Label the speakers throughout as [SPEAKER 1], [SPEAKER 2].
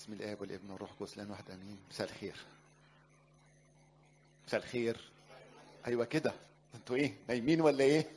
[SPEAKER 1] بسم الاب والابن والروح القدس الان واحد امين مساء الخير مساء الخير ايوه كده انتوا ايه نايمين ولا ايه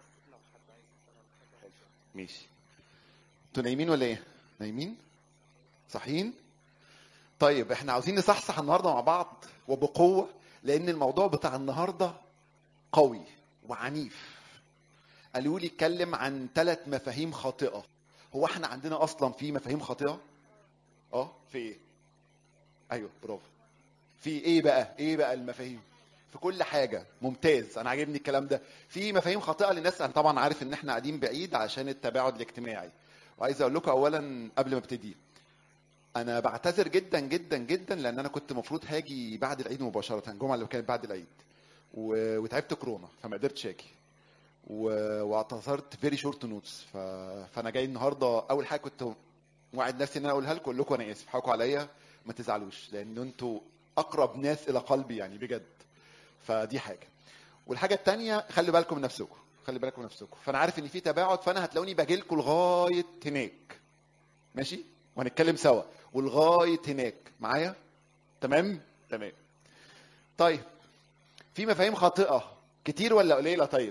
[SPEAKER 1] ماشي انتوا نايمين ولا ايه نايمين صاحيين طيب احنا عاوزين نصحصح النهارده مع بعض وبقوه لان الموضوع بتاع النهارده قوي وعنيف قالوا لي اتكلم عن ثلاث مفاهيم خاطئه هو احنا عندنا اصلا في مفاهيم خاطئه اه في ايه ايوه برافو في ايه بقى ايه بقى المفاهيم في كل حاجه ممتاز انا عاجبني الكلام ده في مفاهيم خاطئه للناس انا طبعا عارف ان احنا قاعدين بعيد عشان التباعد الاجتماعي وعايز اقول لكم اولا قبل ما ابتدي انا بعتذر جدا جدا جدا لان انا كنت المفروض هاجي بعد العيد مباشره الجمعه اللي كانت بعد العيد و... وتعبت كورونا فما قدرتش اجي و... واعتذرت فيري شورت نوتس ف... فانا جاي النهارده اول حاجه كنت وعد نفسي ان انا اقولها لكم اقول لكم انا اسف حقوا عليا ما تزعلوش لان انتوا اقرب ناس الى قلبي يعني بجد فدي حاجه والحاجه الثانيه خلي بالكم من نفسكم خلي بالكم من نفسكم فانا عارف ان في تباعد فانا هتلاقوني باجي لكم لغايه هناك ماشي وهنتكلم سوا ولغايه هناك معايا تمام تمام طيب في مفاهيم خاطئه كتير ولا قليله طيب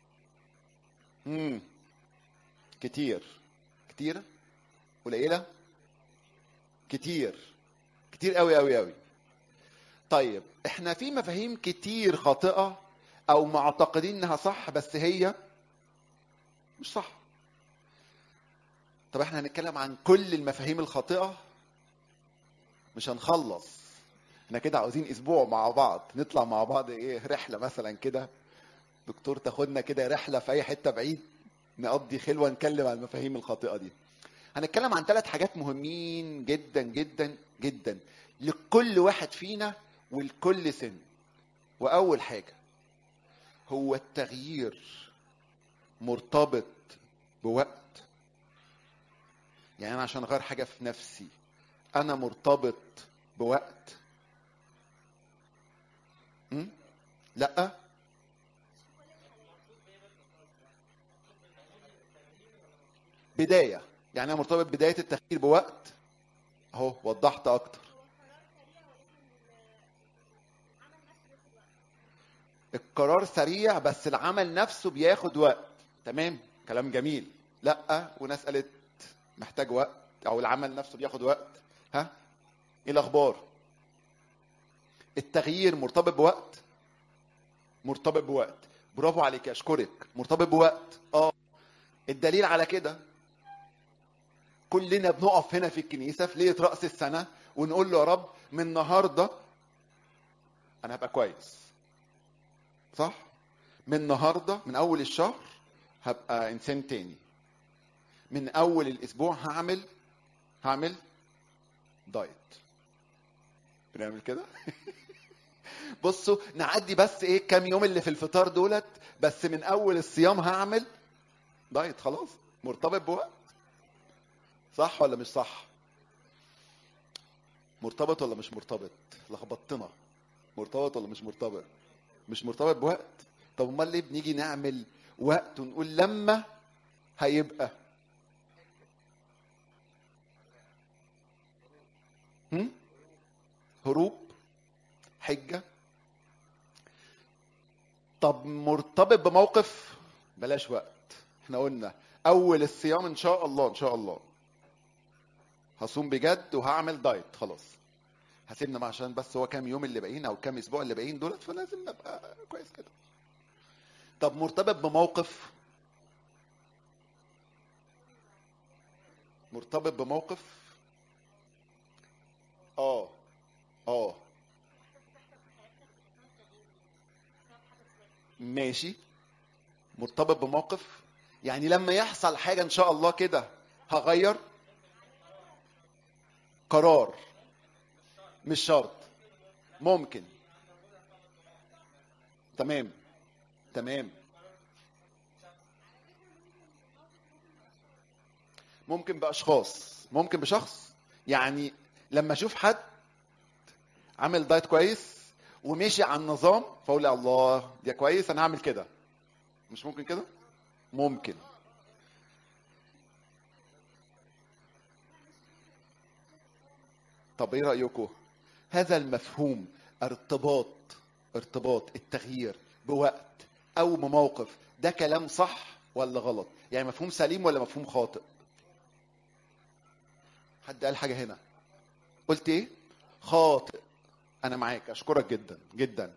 [SPEAKER 1] امم كتير كتير قليله كتير كتير قوي قوي قوي طيب احنا في مفاهيم كتير خاطئه او معتقدين انها صح بس هي مش صح طب احنا هنتكلم عن كل المفاهيم الخاطئه مش هنخلص احنا كده عاوزين اسبوع مع بعض نطلع مع بعض ايه رحله مثلا كده دكتور تاخدنا كده رحله في اي حته بعيد نقضي خلوه نتكلم عن المفاهيم الخاطئه دي هنتكلم عن ثلاث حاجات مهمين جدا جدا جدا لكل واحد فينا ولكل سن واول حاجه هو التغيير مرتبط بوقت يعني انا عشان اغير حاجه في نفسي انا مرتبط بوقت م? لا بدايه يعني انا مرتبط بدايه التغيير بوقت اهو وضحت اكتر القرار سريع بس العمل نفسه بياخد وقت تمام كلام جميل لا وناس قالت محتاج وقت او العمل نفسه بياخد وقت ها ايه الاخبار التغيير مرتبط بوقت مرتبط بوقت برافو عليك اشكرك مرتبط بوقت اه الدليل على كده كلنا بنقف هنا في الكنيسه في ليله راس السنه ونقول له يا رب من النهارده انا هبقى كويس صح من النهارده من اول الشهر هبقى انسان تاني من اول الاسبوع هعمل هعمل دايت بنعمل كده بصوا نعدي بس ايه كام يوم اللي في الفطار دولت بس من اول الصيام هعمل دايت خلاص مرتبط بوقت صح ولا مش صح مرتبط ولا مش مرتبط لخبطتنا مرتبط ولا مش مرتبط مش مرتبط بوقت طب امال ليه بنيجي نعمل وقت ونقول لما هيبقى هم؟ هروب حجة طب مرتبط بموقف بلاش وقت احنا قلنا اول الصيام ان شاء الله ان شاء الله هصوم بجد وهعمل دايت خلاص هسيبنا عشان بس هو كام يوم اللي باقيين او كام اسبوع اللي باقيين دولت فلازم نبقى كويس كده طب مرتبط بموقف مرتبط بموقف اه اه ماشي مرتبط بموقف يعني لما يحصل حاجه ان شاء الله كده هغير قرار مش شرط ممكن تمام تمام ممكن باشخاص ممكن بشخص يعني لما اشوف حد عامل دايت كويس ومشي على النظام فاقول يا الله ده كويس انا هعمل كده مش ممكن كده ممكن طب ايه رايكم هذا المفهوم ارتباط ارتباط التغيير بوقت او بموقف ده كلام صح ولا غلط يعني مفهوم سليم ولا مفهوم خاطئ حد قال حاجه هنا قلت ايه خاطئ انا معاك اشكرك جدا جدا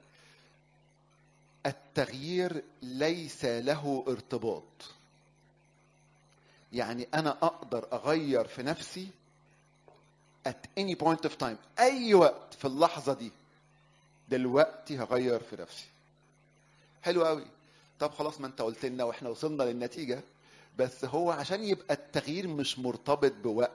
[SPEAKER 1] التغيير ليس له ارتباط يعني انا اقدر اغير في نفسي at any point of time اي وقت في اللحظه دي دلوقتي هغير في نفسي حلو قوي طب خلاص ما انت قلت لنا واحنا وصلنا للنتيجه بس هو عشان يبقى التغيير مش مرتبط بوقت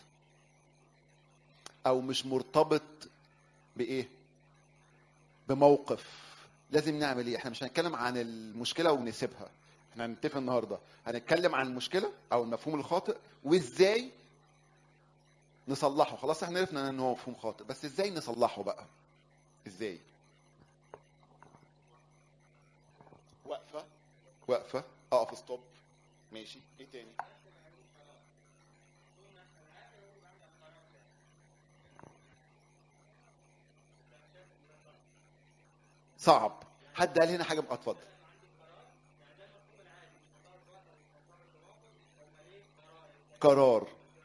[SPEAKER 1] او مش مرتبط بايه بموقف لازم نعمل ايه احنا مش هنتكلم عن المشكله ونسيبها احنا هنتفق النهارده هنتكلم عن المشكله او المفهوم الخاطئ وازاي نصلحه خلاص احنا عرفنا ان هو مفهوم خاطئ بس ازاي نصلحه بقى ازاي واقفه واقفه اقف ستوب ماشي ايه تاني صعب حد قال هنا حاجه اتفضل قرار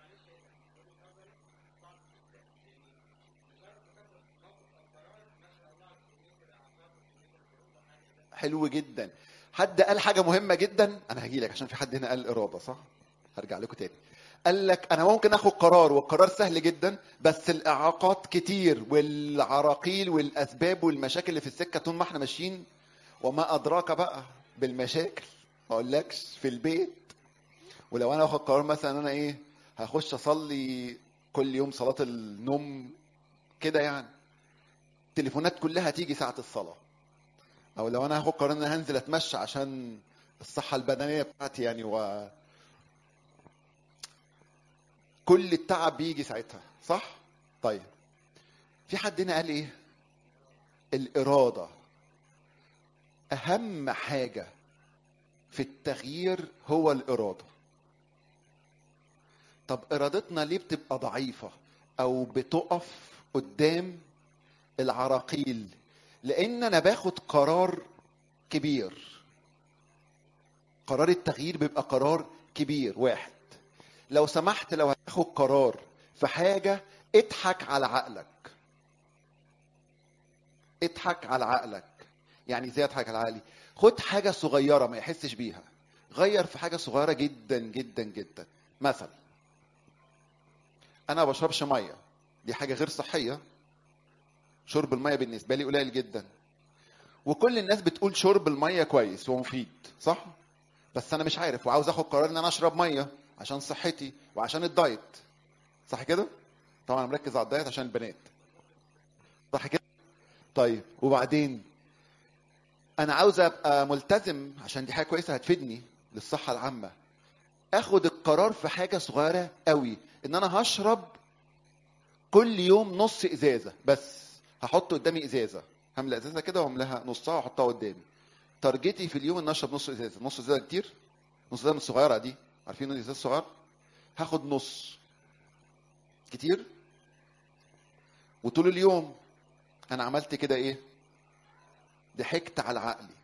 [SPEAKER 1] حلو جدا حد قال حاجه مهمه جدا انا هجي لك عشان في حد هنا قال اراده صح هرجع لكم تاني قال لك انا ممكن اخد قرار والقرار سهل جدا بس الاعاقات كتير والعراقيل والاسباب والمشاكل اللي في السكه طول ما احنا ماشيين وما ادراك بقى بالمشاكل ما اقولكش في البيت ولو انا اخد قرار مثلا انا ايه هخش اصلي كل يوم صلاه النوم كده يعني التليفونات كلها تيجي ساعه الصلاه او لو انا هاخد قرار ان انا هنزل اتمشى عشان الصحه البدنيه بتاعتي يعني و كل التعب بيجي ساعتها صح طيب في حد هنا قال ايه الاراده اهم حاجه في التغيير هو الاراده طب ارادتنا ليه بتبقى ضعيفه او بتقف قدام العراقيل لان انا باخد قرار كبير قرار التغيير بيبقى قرار كبير واحد لو سمحت لو هتاخد قرار في حاجه اضحك على عقلك اضحك على عقلك يعني ازاي اضحك على عقلي خد حاجه صغيره ما يحسش بيها غير في حاجه صغيره جدا جدا جدا مثلا انا ما بشربش ميه دي حاجه غير صحيه شرب الميه بالنسبه لي قليل جدا وكل الناس بتقول شرب الميه كويس ومفيد صح بس انا مش عارف وعاوز اخد قرار ان انا اشرب ميه عشان صحتي وعشان الدايت صح كده طبعا انا مركز على الدايت عشان البنات صح كده طيب وبعدين انا عاوز ابقى ملتزم عشان دي حاجه كويسه هتفيدني للصحه العامه اخد القرار في حاجه صغيره قوي ان انا هشرب كل يوم نص ازازه بس هحط قدامي ازازه هملى ازازه كده واملاها نصها واحطها قدامي تارجتي في اليوم ان اشرب نص ازازه نص ازازه كتير نص ازازه من الصغيره دي عارفين الازازه الصغير هاخد نص كتير وطول اليوم انا عملت كده ايه ضحكت على عقلي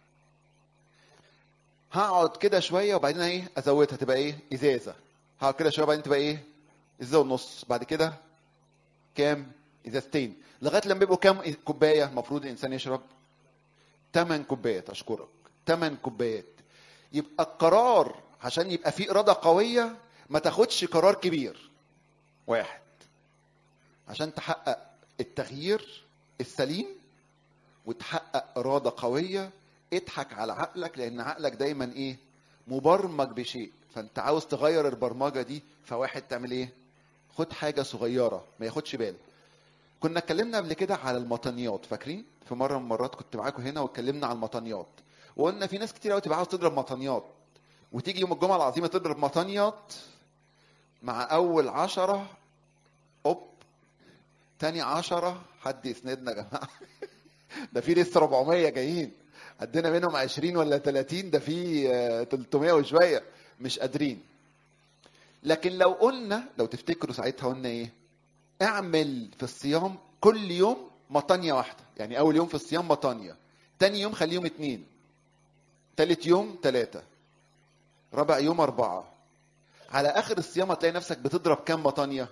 [SPEAKER 1] هقعد كده شويه وبعدين ايه ازودها تبقى ايه ازازه هقعد كده شويه وبعدين تبقى ايه ازازه ونص بعد كده كام ازازتين لغايه لما يبقوا كام كوبايه المفروض الانسان يشرب 8 كوبايات اشكرك 8 كوبايات يبقى القرار عشان يبقى فيه اراده قويه ما تاخدش قرار كبير واحد عشان تحقق التغيير السليم وتحقق اراده قويه اضحك على عقلك لان عقلك دايما ايه مبرمج بشيء فانت عاوز تغير البرمجه دي فواحد تعمل ايه خد حاجه صغيره ما ياخدش باله كنا اتكلمنا قبل كده على المطنيات فاكرين في مره من المرات كنت معاكم هنا واتكلمنا على المطنيات وقلنا في ناس كتير قوي تبقى عاوز تضرب مطنيات وتيجي يوم الجمعه العظيمه تضرب مطنيات مع اول عشرة اوب تاني عشرة حد يسندنا يا جماعه ده في لسه 400 جايين عندنا منهم 20 ولا 30 ده في 300 وشويه مش قادرين لكن لو قلنا لو تفتكروا ساعتها قلنا ايه اعمل في الصيام كل يوم مطانية واحدة يعني أول يوم في الصيام مطانية تاني يوم خليهم اتنين تالت يوم تلاتة رابع يوم أربعة على آخر الصيام هتلاقي نفسك بتضرب كام مطانية؟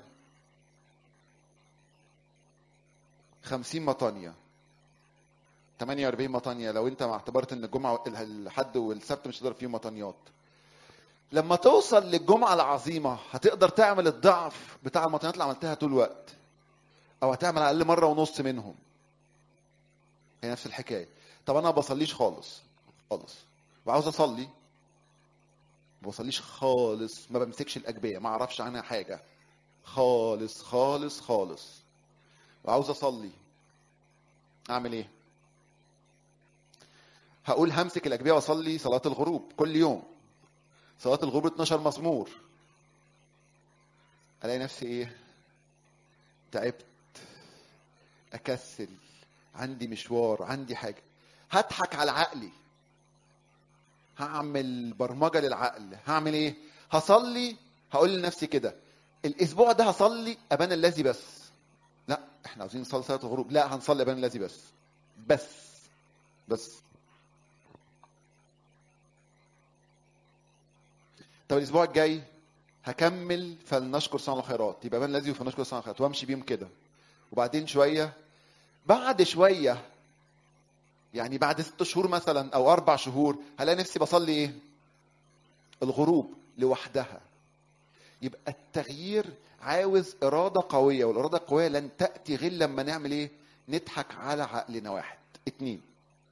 [SPEAKER 1] خمسين مطانية 48 مطانية لو انت ما اعتبرت ان الجمعة الحد والسبت مش هتضرب فيهم مطانيات لما توصل للجمعة العظيمة هتقدر تعمل الضعف بتاع المطانيات اللي عملتها طول الوقت او هتعمل على الاقل مرة ونص منهم هي نفس الحكاية طب انا ما بصليش خالص خالص وعاوز اصلي ما بصليش خالص ما بمسكش الاجبيه ما اعرفش عنها حاجه خالص خالص خالص وعاوز اصلي اعمل ايه هقول همسك الاجبيه واصلي صلاه الغروب كل يوم صلاه الغروب 12 مزمور الاقي نفسي ايه تعبت اكسل عندي مشوار عندي حاجه هضحك على عقلي هعمل برمجه للعقل هعمل ايه هصلي هقول لنفسي كده الاسبوع ده هصلي ابان الذي بس لا احنا عاوزين نصلي صلاه الغروب لا هنصلي ابان الذي بس بس بس طب الاسبوع الجاي هكمل فلنشكر صانع الخيرات يبقى ابان الذي فلنشكر صانع الخيرات وامشي بيهم كده وبعدين شويه بعد شويه يعني بعد ست شهور مثلا او اربع شهور هلاقي نفسي بصلي ايه الغروب لوحدها يبقى التغيير عاوز اراده قويه والاراده القويه لن تاتي غير لما نعمل ايه نضحك على عقلنا واحد اتنين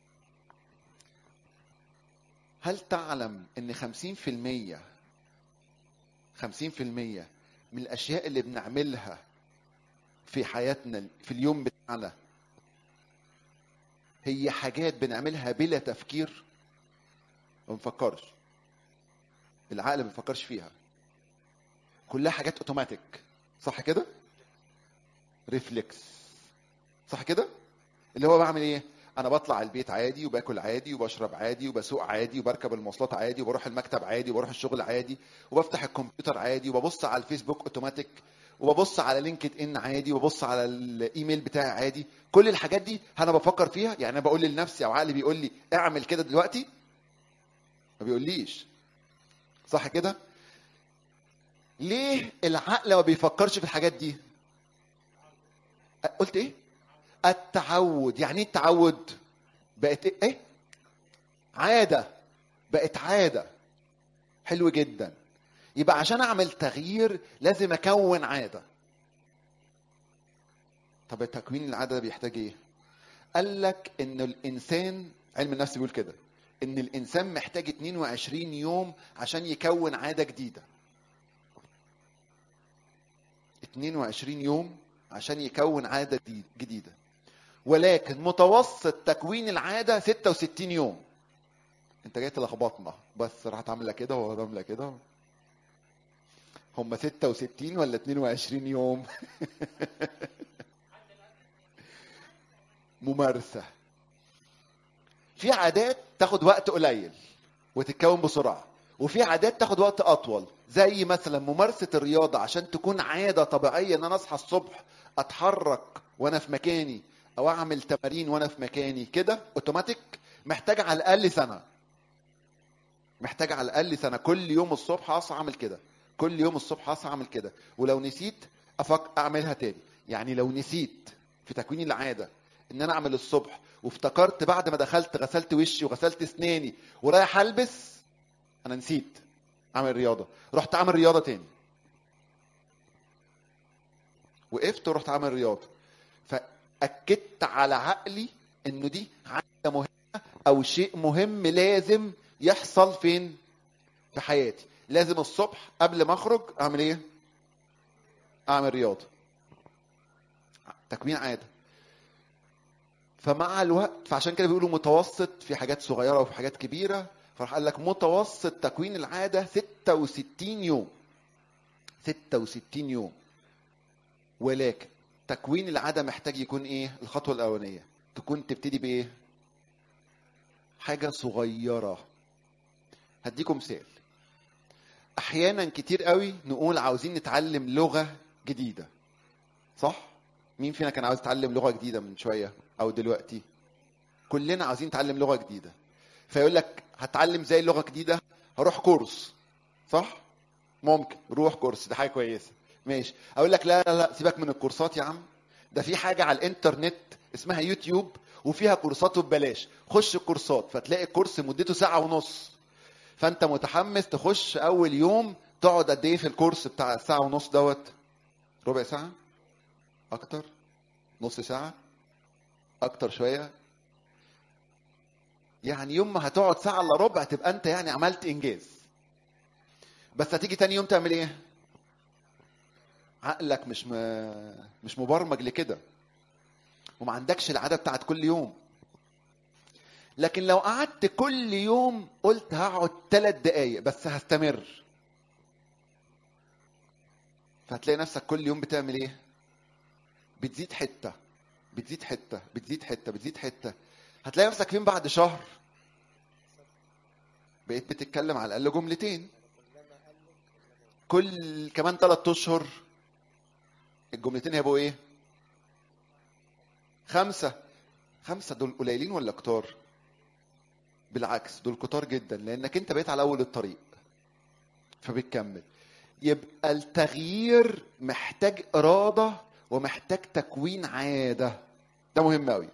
[SPEAKER 1] هل تعلم ان خمسين في المية خمسين في المية من الاشياء اللي بنعملها في حياتنا في اليوم بتاعنا هي حاجات بنعملها بلا تفكير ما بنفكرش العقل ما بيفكرش فيها كلها حاجات اوتوماتيك صح كده ريفلكس صح كده اللي هو بعمل ايه انا بطلع البيت عادي وباكل عادي وبشرب عادي وبسوق عادي وبركب المواصلات عادي وبروح المكتب عادي وبروح الشغل عادي وبفتح الكمبيوتر عادي وببص على الفيسبوك اوتوماتيك وببص على لينكد ان عادي وببص على الايميل بتاعي عادي كل الحاجات دي انا بفكر فيها يعني انا بقول لنفسي او عقلي بيقول لي اعمل كده دلوقتي ما بيقوليش صح كده ليه العقل ما بيفكرش في الحاجات دي قلت ايه التعود يعني ايه التعود بقت ايه, إيه؟ عاده بقت عاده حلو جدا يبقى عشان اعمل تغيير لازم اكون عاده طب تكوين العاده ده بيحتاج ايه قال لك ان الانسان علم النفس بيقول كده ان الانسان محتاج 22 يوم عشان يكون عاده جديده 22 يوم عشان يكون عاده جديده ولكن متوسط تكوين العاده 66 يوم انت جاي تلخبطنا بس راح تعمل كده وهعمل كده هم 66 ولا 22 يوم ممارسة في عادات تاخد وقت قليل وتتكون بسرعة وفي عادات تاخد وقت أطول زي مثلا ممارسة الرياضة عشان تكون عادة طبيعية إن أنا أصحى الصبح أتحرك وأنا في مكاني أو أعمل تمارين وأنا في مكاني كده أوتوماتيك محتاج على الأقل سنة محتاج على الأقل سنة كل يوم الصبح أصحى أعمل كده كل يوم الصبح اصحى اعمل كده ولو نسيت افك اعملها تاني يعني لو نسيت في تكوين العاده ان انا اعمل الصبح وافتكرت بعد ما دخلت غسلت وشي وغسلت اسناني ورايح البس انا نسيت اعمل رياضه رحت اعمل رياضه تاني وقفت ورحت اعمل رياضه فاكدت على عقلي انه دي عاده مهمه او شيء مهم لازم يحصل فين في حياتي لازم الصبح قبل ما اخرج اعمل ايه اعمل رياضه تكوين عاده فمع الوقت فعشان كده بيقولوا متوسط في حاجات صغيره وفي حاجات كبيره فراح قال لك متوسط تكوين العاده 66 يوم 66 يوم ولكن تكوين العاده محتاج يكون ايه الخطوه الاولانيه تكون تبتدي بايه حاجه صغيره هديكم مثال احيانا كتير قوي نقول عاوزين نتعلم لغه جديده صح مين فينا كان عاوز يتعلم لغه جديده من شويه او دلوقتي كلنا عاوزين نتعلم لغه جديده فيقول لك هتعلم زي لغه جديده هروح كورس صح ممكن روح كورس ده حاجه كويسه ماشي اقول لك لا لا لا سيبك من الكورسات يا عم ده في حاجه على الانترنت اسمها يوتيوب وفيها كورسات ببلاش خش الكورسات فتلاقي الكورس مدته ساعه ونص فانت متحمس تخش اول يوم تقعد قد ايه في الكورس بتاع الساعه ونص دوت ربع ساعه اكتر نص ساعه اكتر شويه يعني يوم ما هتقعد ساعه الا ربع تبقى انت يعني عملت انجاز بس هتيجي تاني يوم تعمل ايه عقلك مش م... مش مبرمج لكده وما عندكش العاده بتاعت كل يوم لكن لو قعدت كل يوم قلت هقعد ثلاث دقايق بس هستمر فهتلاقي نفسك كل يوم بتعمل ايه بتزيد حته بتزيد حته بتزيد حته بتزيد حته هتلاقي نفسك فين بعد شهر بقيت بتتكلم على الاقل جملتين كل كمان ثلاث اشهر الجملتين هيبقوا ايه خمسه خمسه دول قليلين ولا كتار بالعكس دول كتار جدا لانك انت بقيت على اول الطريق فبتكمل يبقى التغيير محتاج اراده ومحتاج تكوين عاده ده مهم قوي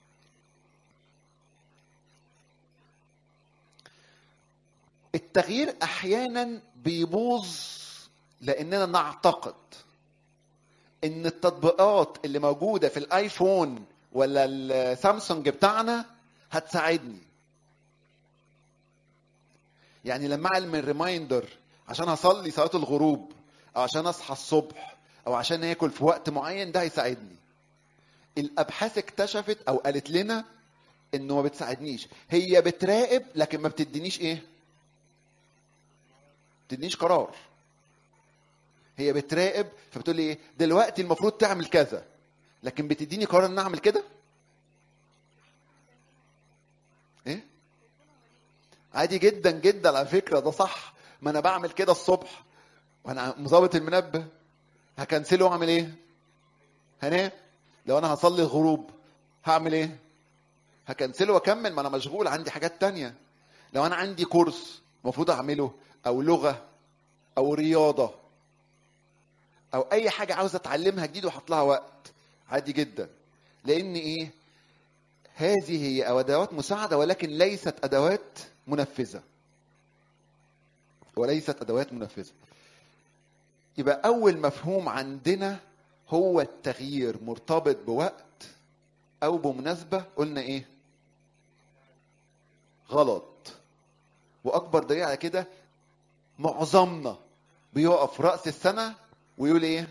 [SPEAKER 1] التغيير احيانا بيبوظ لاننا نعتقد ان التطبيقات اللي موجوده في الايفون ولا السامسونج بتاعنا هتساعدني يعني لما اعمل ريمايندر عشان اصلي صلاه الغروب او عشان اصحى الصبح او عشان اكل في وقت معين ده هيساعدني الابحاث اكتشفت او قالت لنا انه ما بتساعدنيش هي بتراقب لكن ما بتدينيش ايه بتدينيش قرار هي بتراقب فبتقول لي ايه دلوقتي المفروض تعمل كذا لكن بتديني قرار ان اعمل كده ايه عادي جدا جدا على فكره ده صح ما انا بعمل كده الصبح وانا مظبط المنبه هكنسله واعمل ايه هنام لو انا هصلي الغروب هعمل ايه هكنسله واكمل ما انا مشغول عندي حاجات تانية لو انا عندي كورس المفروض اعمله او لغه او رياضه او اي حاجه عاوز اتعلمها جديد واحط لها وقت عادي جدا لان ايه هذه هي ادوات مساعده ولكن ليست ادوات منفذه وليست ادوات منفذه يبقى اول مفهوم عندنا هو التغيير مرتبط بوقت او بمناسبه قلنا ايه غلط واكبر دليل على كده معظمنا بيقف راس السنه ويقول ايه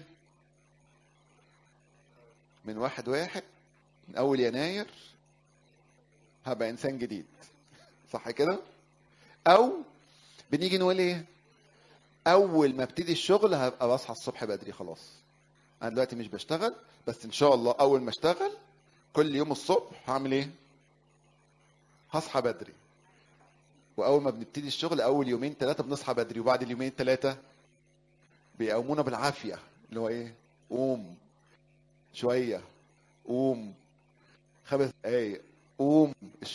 [SPEAKER 1] من واحد واحد من اول يناير هبقى انسان جديد صح كده او بنيجي نقول ايه اول ما ابتدي الشغل هبقى بصحى الصبح بدري خلاص انا دلوقتي مش بشتغل بس ان شاء الله اول ما اشتغل كل يوم الصبح هعمل ايه هصحى بدري واول ما بنبتدي الشغل اول يومين ثلاثه بنصحى بدري وبعد اليومين ثلاثه بيقومونا بالعافيه اللي هو ايه قوم شويه قوم خمس دقايق قوم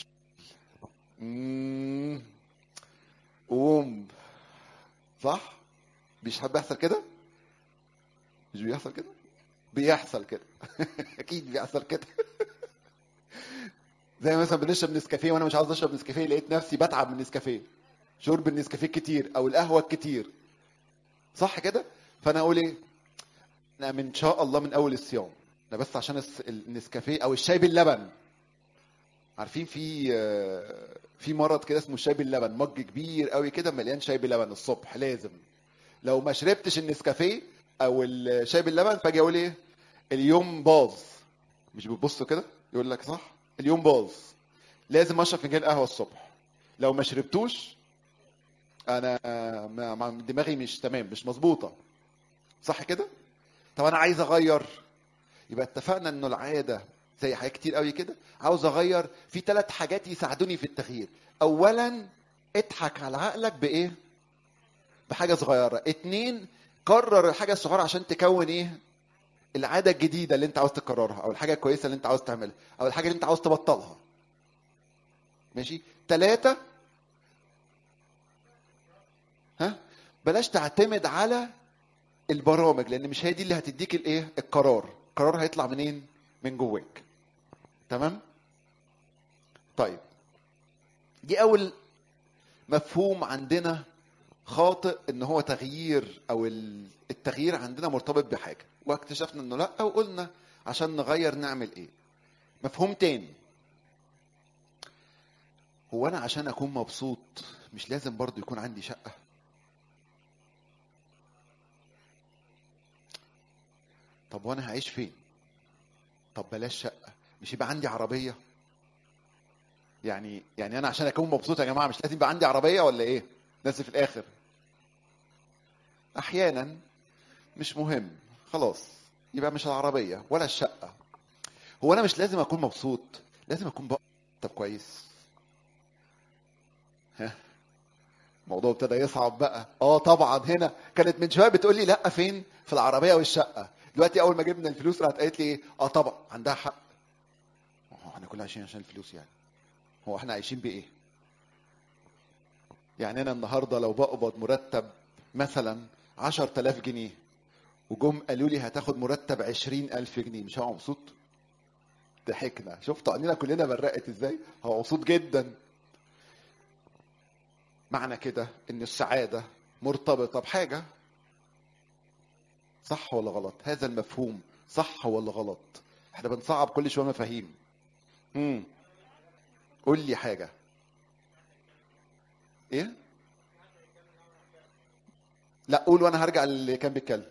[SPEAKER 1] مم. قوم صح مش حد بيحصل كده مش بيحصل كده بيحصل كده اكيد بيحصل كده زي مثلا بنشرب نسكافيه وانا مش عاوز اشرب نسكافيه لقيت نفسي بتعب من نسكافيه شرب النسكافيه كتير او القهوه الكتير صح كده فانا اقول ايه انا من شاء الله من اول الصيام انا بس عشان الس- النسكافيه او الشاي باللبن عارفين في في مرض كده اسمه الشاي باللبن مج كبير قوي كده مليان شاي باللبن الصبح لازم لو ما شربتش النسكافيه او الشاي باللبن فاجي اقول ايه اليوم باظ مش بتبصوا كده يقول لك صح اليوم باظ لازم اشرب فنجان قهوه الصبح لو ما شربتوش انا ما- ما- دماغي مش تمام مش مظبوطه صح كده طب انا عايز اغير يبقى اتفقنا انه العاده زي حاجات كتير قوي كده عاوز اغير في ثلاث حاجات يساعدوني في التغيير اولا اضحك على عقلك بايه بحاجه صغيره اتنين كرر الحاجه الصغيره عشان تكون ايه العاده الجديده اللي انت عاوز تكررها او الحاجه الكويسه اللي انت عاوز تعملها او الحاجه اللي انت عاوز تبطلها ماشي ثلاثة ها بلاش تعتمد على البرامج لان مش هي دي اللي هتديك الايه القرار القرار هيطلع منين من جواك تمام طيب دي اول مفهوم عندنا خاطئ ان هو تغيير او ال- التغيير عندنا مرتبط بحاجه واكتشفنا انه لا وقلنا عشان نغير نعمل ايه مفهوم تاني هو انا عشان اكون مبسوط مش لازم برضو يكون عندي شقه طب وانا هعيش فين طب بلاش شقه مش يبقى عندي عربيه يعني يعني انا عشان اكون مبسوط يا جماعه مش لازم يبقى عندي عربيه ولا ايه لازم في الاخر احيانا مش مهم خلاص يبقى مش العربيه ولا الشقه هو انا مش لازم اكون مبسوط لازم اكون بقى طب كويس ها الموضوع ابتدى يصعب بقى اه طبعا هنا كانت من شويه بتقول لي لا فين في العربيه والشقه دلوقتي اول ما جبنا الفلوس راحت قالت لي ايه اه طبعا عندها حق هو احنا كلنا عايشين عشان الفلوس يعني هو احنا عايشين بايه يعني انا النهارده لو بقبض مرتب مثلا 10000 جنيه وجم قالوا لي هتاخد مرتب 20000 جنيه مش هبقى مبسوط ضحكنا شفتوا عينينا كلنا برقت ازاي هو مبسوط جدا معنى كده ان السعاده مرتبطه بحاجه صح ولا غلط هذا المفهوم صح ولا غلط احنا بنصعب كل شويه مفاهيم امم قول لي حاجه ايه لا قول وانا هرجع اللي كان بيتكلم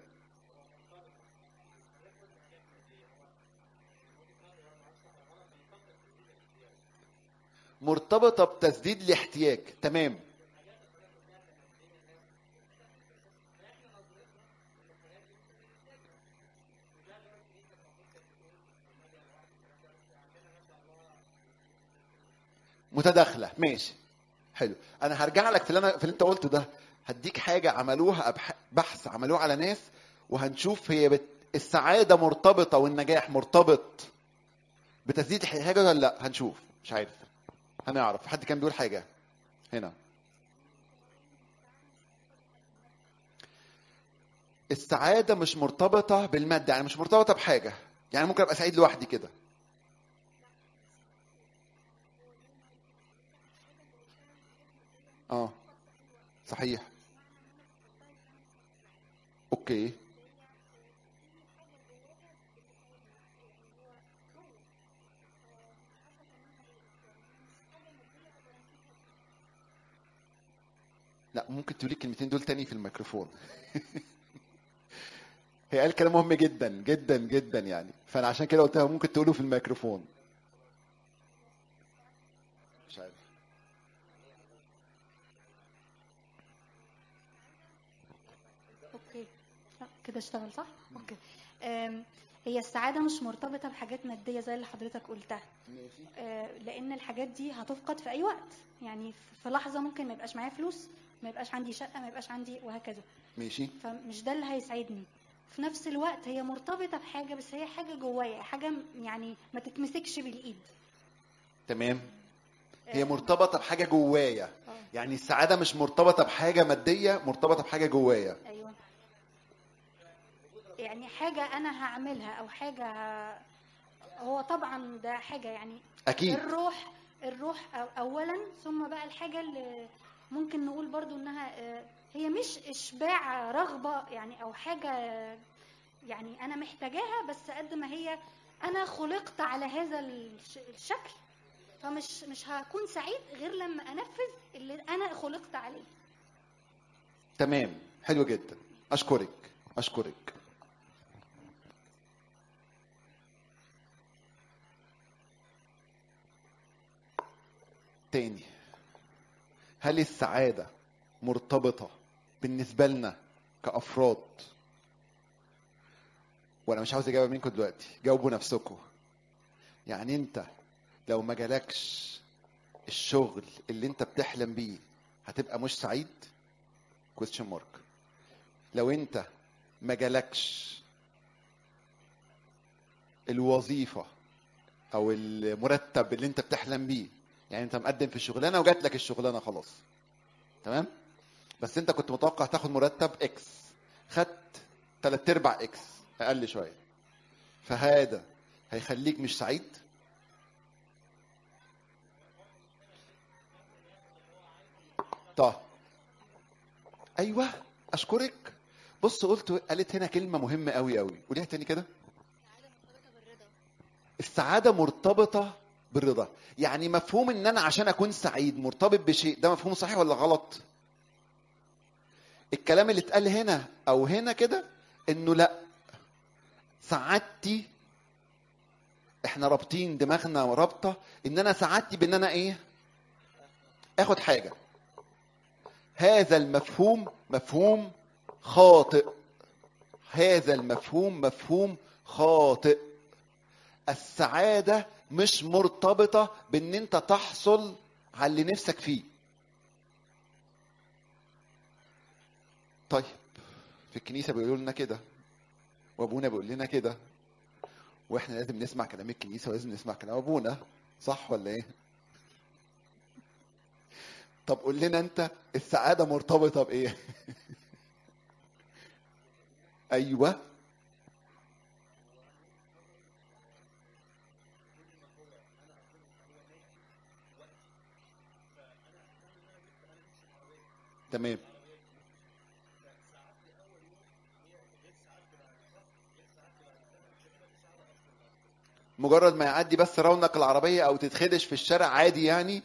[SPEAKER 1] مرتبطه بتسديد الاحتياج تمام متداخله ماشي حلو انا هرجع لك في اللي انا في اللي انت قلته ده هديك حاجه عملوها أبح- بحث عملوه على ناس وهنشوف هي بت... السعاده مرتبطه والنجاح مرتبط بتسديد حاجه ولا لا هنشوف مش عارف هنعرف حد كان بيقول حاجه هنا السعاده مش مرتبطه بالماده يعني مش مرتبطه بحاجه يعني ممكن ابقى سعيد لوحدي كده اه صحيح اوكي لا ممكن تقولي الكلمتين دول تاني في الميكروفون هي قال كلام مهم جدا جدا جدا يعني فانا عشان كده قلتها ممكن تقوله في الميكروفون مش عارف
[SPEAKER 2] اوكي لا، كده اشتغل صح اوكي أم، هي السعاده مش مرتبطه بحاجات ماديه زي اللي حضرتك قلتها آه، لان الحاجات دي هتفقد في اي وقت يعني في لحظه ممكن ما يبقاش معايا فلوس ما يبقاش عندي شقه ما يبقاش عندي وهكذا
[SPEAKER 1] ماشي
[SPEAKER 2] فمش ده اللي هيسعدني في نفس الوقت هي مرتبطه بحاجه بس هي حاجه جوايا حاجه م- يعني ما تتمسكش بالايد
[SPEAKER 1] تمام هي
[SPEAKER 2] آه،
[SPEAKER 1] مرتبطه بحاجه جوايا
[SPEAKER 2] آه،
[SPEAKER 1] يعني السعاده مش مرتبطه بحاجه ماديه مرتبطه بحاجه جوايا
[SPEAKER 2] ايوه يعني حاجه انا هعملها او حاجه ه- هو طبعا ده حاجه يعني
[SPEAKER 1] اكيد
[SPEAKER 2] الروح الروح أو- اولا ثم بقى الحاجه اللي ممكن نقول برضو انها آه، هي مش اشباع رغبه يعني او حاجه يعني انا محتاجاها بس قد ما هي انا خلقت على هذا الش- الشكل فمش مش هكون سعيد غير لما انفذ اللي انا خلقت عليه
[SPEAKER 1] تمام حلو جدا اشكرك اشكرك تاني هل السعادة مرتبطة بالنسبة لنا كأفراد وأنا مش عاوز أجاوب منكم دلوقتي جاوبوا نفسكم يعني أنت لو ما جالكش الشغل اللي أنت بتحلم بيه هتبقى مش سعيد question mark لو انت ما جالكش الوظيفه او المرتب اللي انت بتحلم بيه يعني انت مقدم في الشغلانه وجات لك الشغلانه خلاص تمام بس انت كنت متوقع تاخد مرتب اكس خدت تلات ارباع اكس اقل شويه فهذا هيخليك مش سعيد طه ايوه اشكرك بص قلت قالت هنا كلمه مهمه قوي قوي قوليها تاني كده السعاده مرتبطه بالرضا يعني مفهوم ان انا عشان اكون سعيد مرتبط بشيء ده مفهوم صحيح ولا غلط الكلام اللي اتقال هنا او هنا كده انه لا سعادتي احنا رابطين دماغنا رابطه ان انا سعادتي بان انا ايه اخد حاجه هذا المفهوم مفهوم خاطئ هذا المفهوم مفهوم خاطئ السعاده مش مرتبطه بان انت تحصل على اللي نفسك فيه طيب في الكنيسه بيقولوا لنا كده وابونا بيقول لنا كده واحنا لازم نسمع كلام الكنيسه ولازم نسمع كلام ابونا صح ولا ايه طب قول لنا انت السعاده مرتبطه بايه ايوه تمام مجرد ما يعدي بس رونق العربية أو تتخدش في الشارع عادي يعني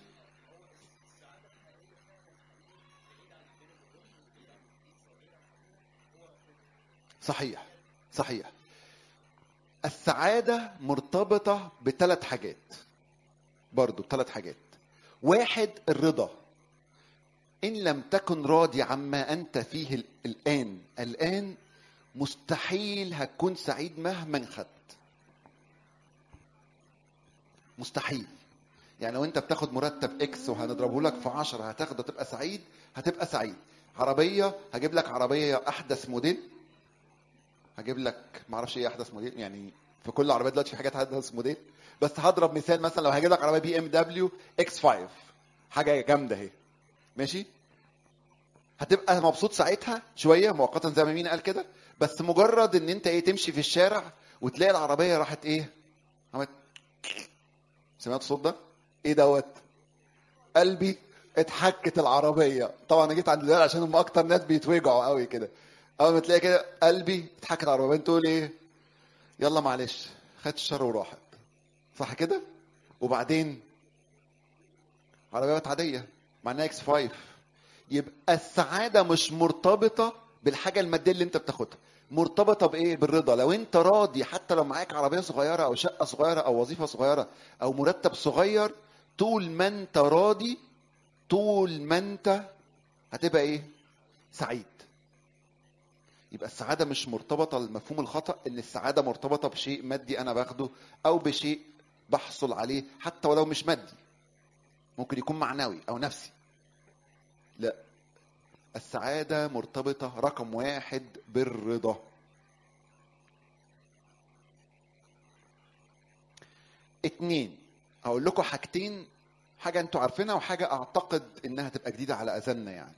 [SPEAKER 1] صحيح صحيح السعادة مرتبطة بثلاث حاجات برضو بثلاث حاجات واحد الرضا إن لم تكن راضي عما أنت فيه الآن الآن مستحيل هتكون سعيد مهما خدت مستحيل يعني لو انت بتاخد مرتب اكس وهنضربه لك في 10 هتاخده تبقى سعيد هتبقى سعيد عربيه هجيب لك عربيه احدث موديل هجيب لك ما اعرفش ايه احدث موديل يعني في كل عربيات دلوقتي في حاجات احدث موديل بس هضرب مثال مثلا لو هجيب لك عربيه بي ام دبليو اكس 5 حاجه جامده اهي ماشي هتبقى مبسوط ساعتها شويه مؤقتا زي ما مين قال كده بس مجرد ان انت ايه تمشي في الشارع وتلاقي العربيه راحت ايه عملت سمعت الصوت ده؟ ايه دوت؟ قلبي اتحكت العربية، طبعا انا جيت عند الولاد عشان هم اكتر ناس بيتوجعوا قوي كده. اول ما تلاقي كده قلبي اتحكت العربية، تقول ايه؟ يلا معلش خدت الشر وراحت. صح كده؟ وبعدين عربيات عادية معناها اكس 5 يبقى السعادة مش مرتبطة بالحاجة المادية اللي انت بتاخدها. مرتبطة بإيه؟ بالرضا، لو أنت راضي حتى لو معاك عربية صغيرة أو شقة صغيرة أو وظيفة صغيرة أو مرتب صغير طول ما أنت راضي طول ما أنت هتبقى إيه؟ سعيد. يبقى السعادة مش مرتبطة المفهوم الخطأ إن السعادة مرتبطة بشيء مادي أنا باخده أو بشيء بحصل عليه حتى ولو مش مادي. ممكن يكون معنوي أو نفسي. لا السعادة مرتبطة رقم واحد بالرضا اتنين هقول لكم حاجتين حاجة انتوا عارفينها وحاجة اعتقد انها تبقى جديدة على اذاننا يعني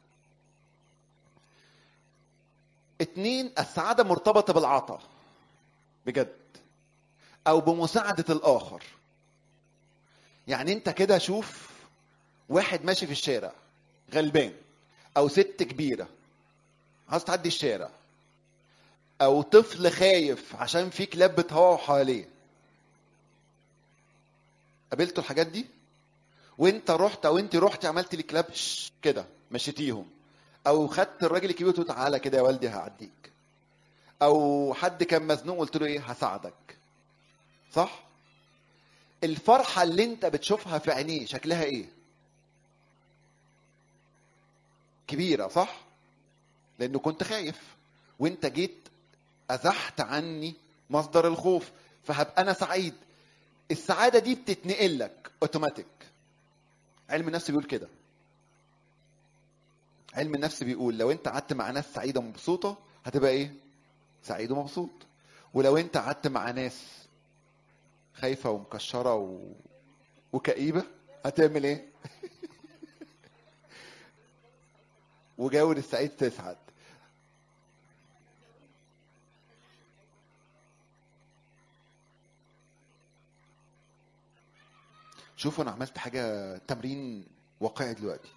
[SPEAKER 1] اتنين السعادة مرتبطة بالعطاء بجد او بمساعدة الاخر يعني انت كده شوف واحد ماشي في الشارع غلبان او ست كبيره عايز تعدي الشارع او طفل خايف عشان في كلاب بتهوى حواليه قابلتوا الحاجات دي وانت رحت او انت رحت عملت الكلاب كده مشيتيهم او خدت الراجل الكبير قلت له تعالى كده يا والدي هعديك او حد كان مزنوق قلت له ايه هساعدك صح الفرحه اللي انت بتشوفها في عينيه شكلها ايه كبيره صح لانه كنت خايف وانت جيت ازحت عني مصدر الخوف فهبقى انا سعيد السعاده دي بتتنقل لك اوتوماتيك علم النفس بيقول كده علم النفس بيقول لو انت قعدت مع ناس سعيده ومبسوطه هتبقى ايه سعيد ومبسوط ولو انت قعدت مع ناس خايفه ومكشره و... وكئيبه هتعمل ايه وجاور السعيد تسعد شوفوا انا عملت حاجه تمرين واقعي دلوقتي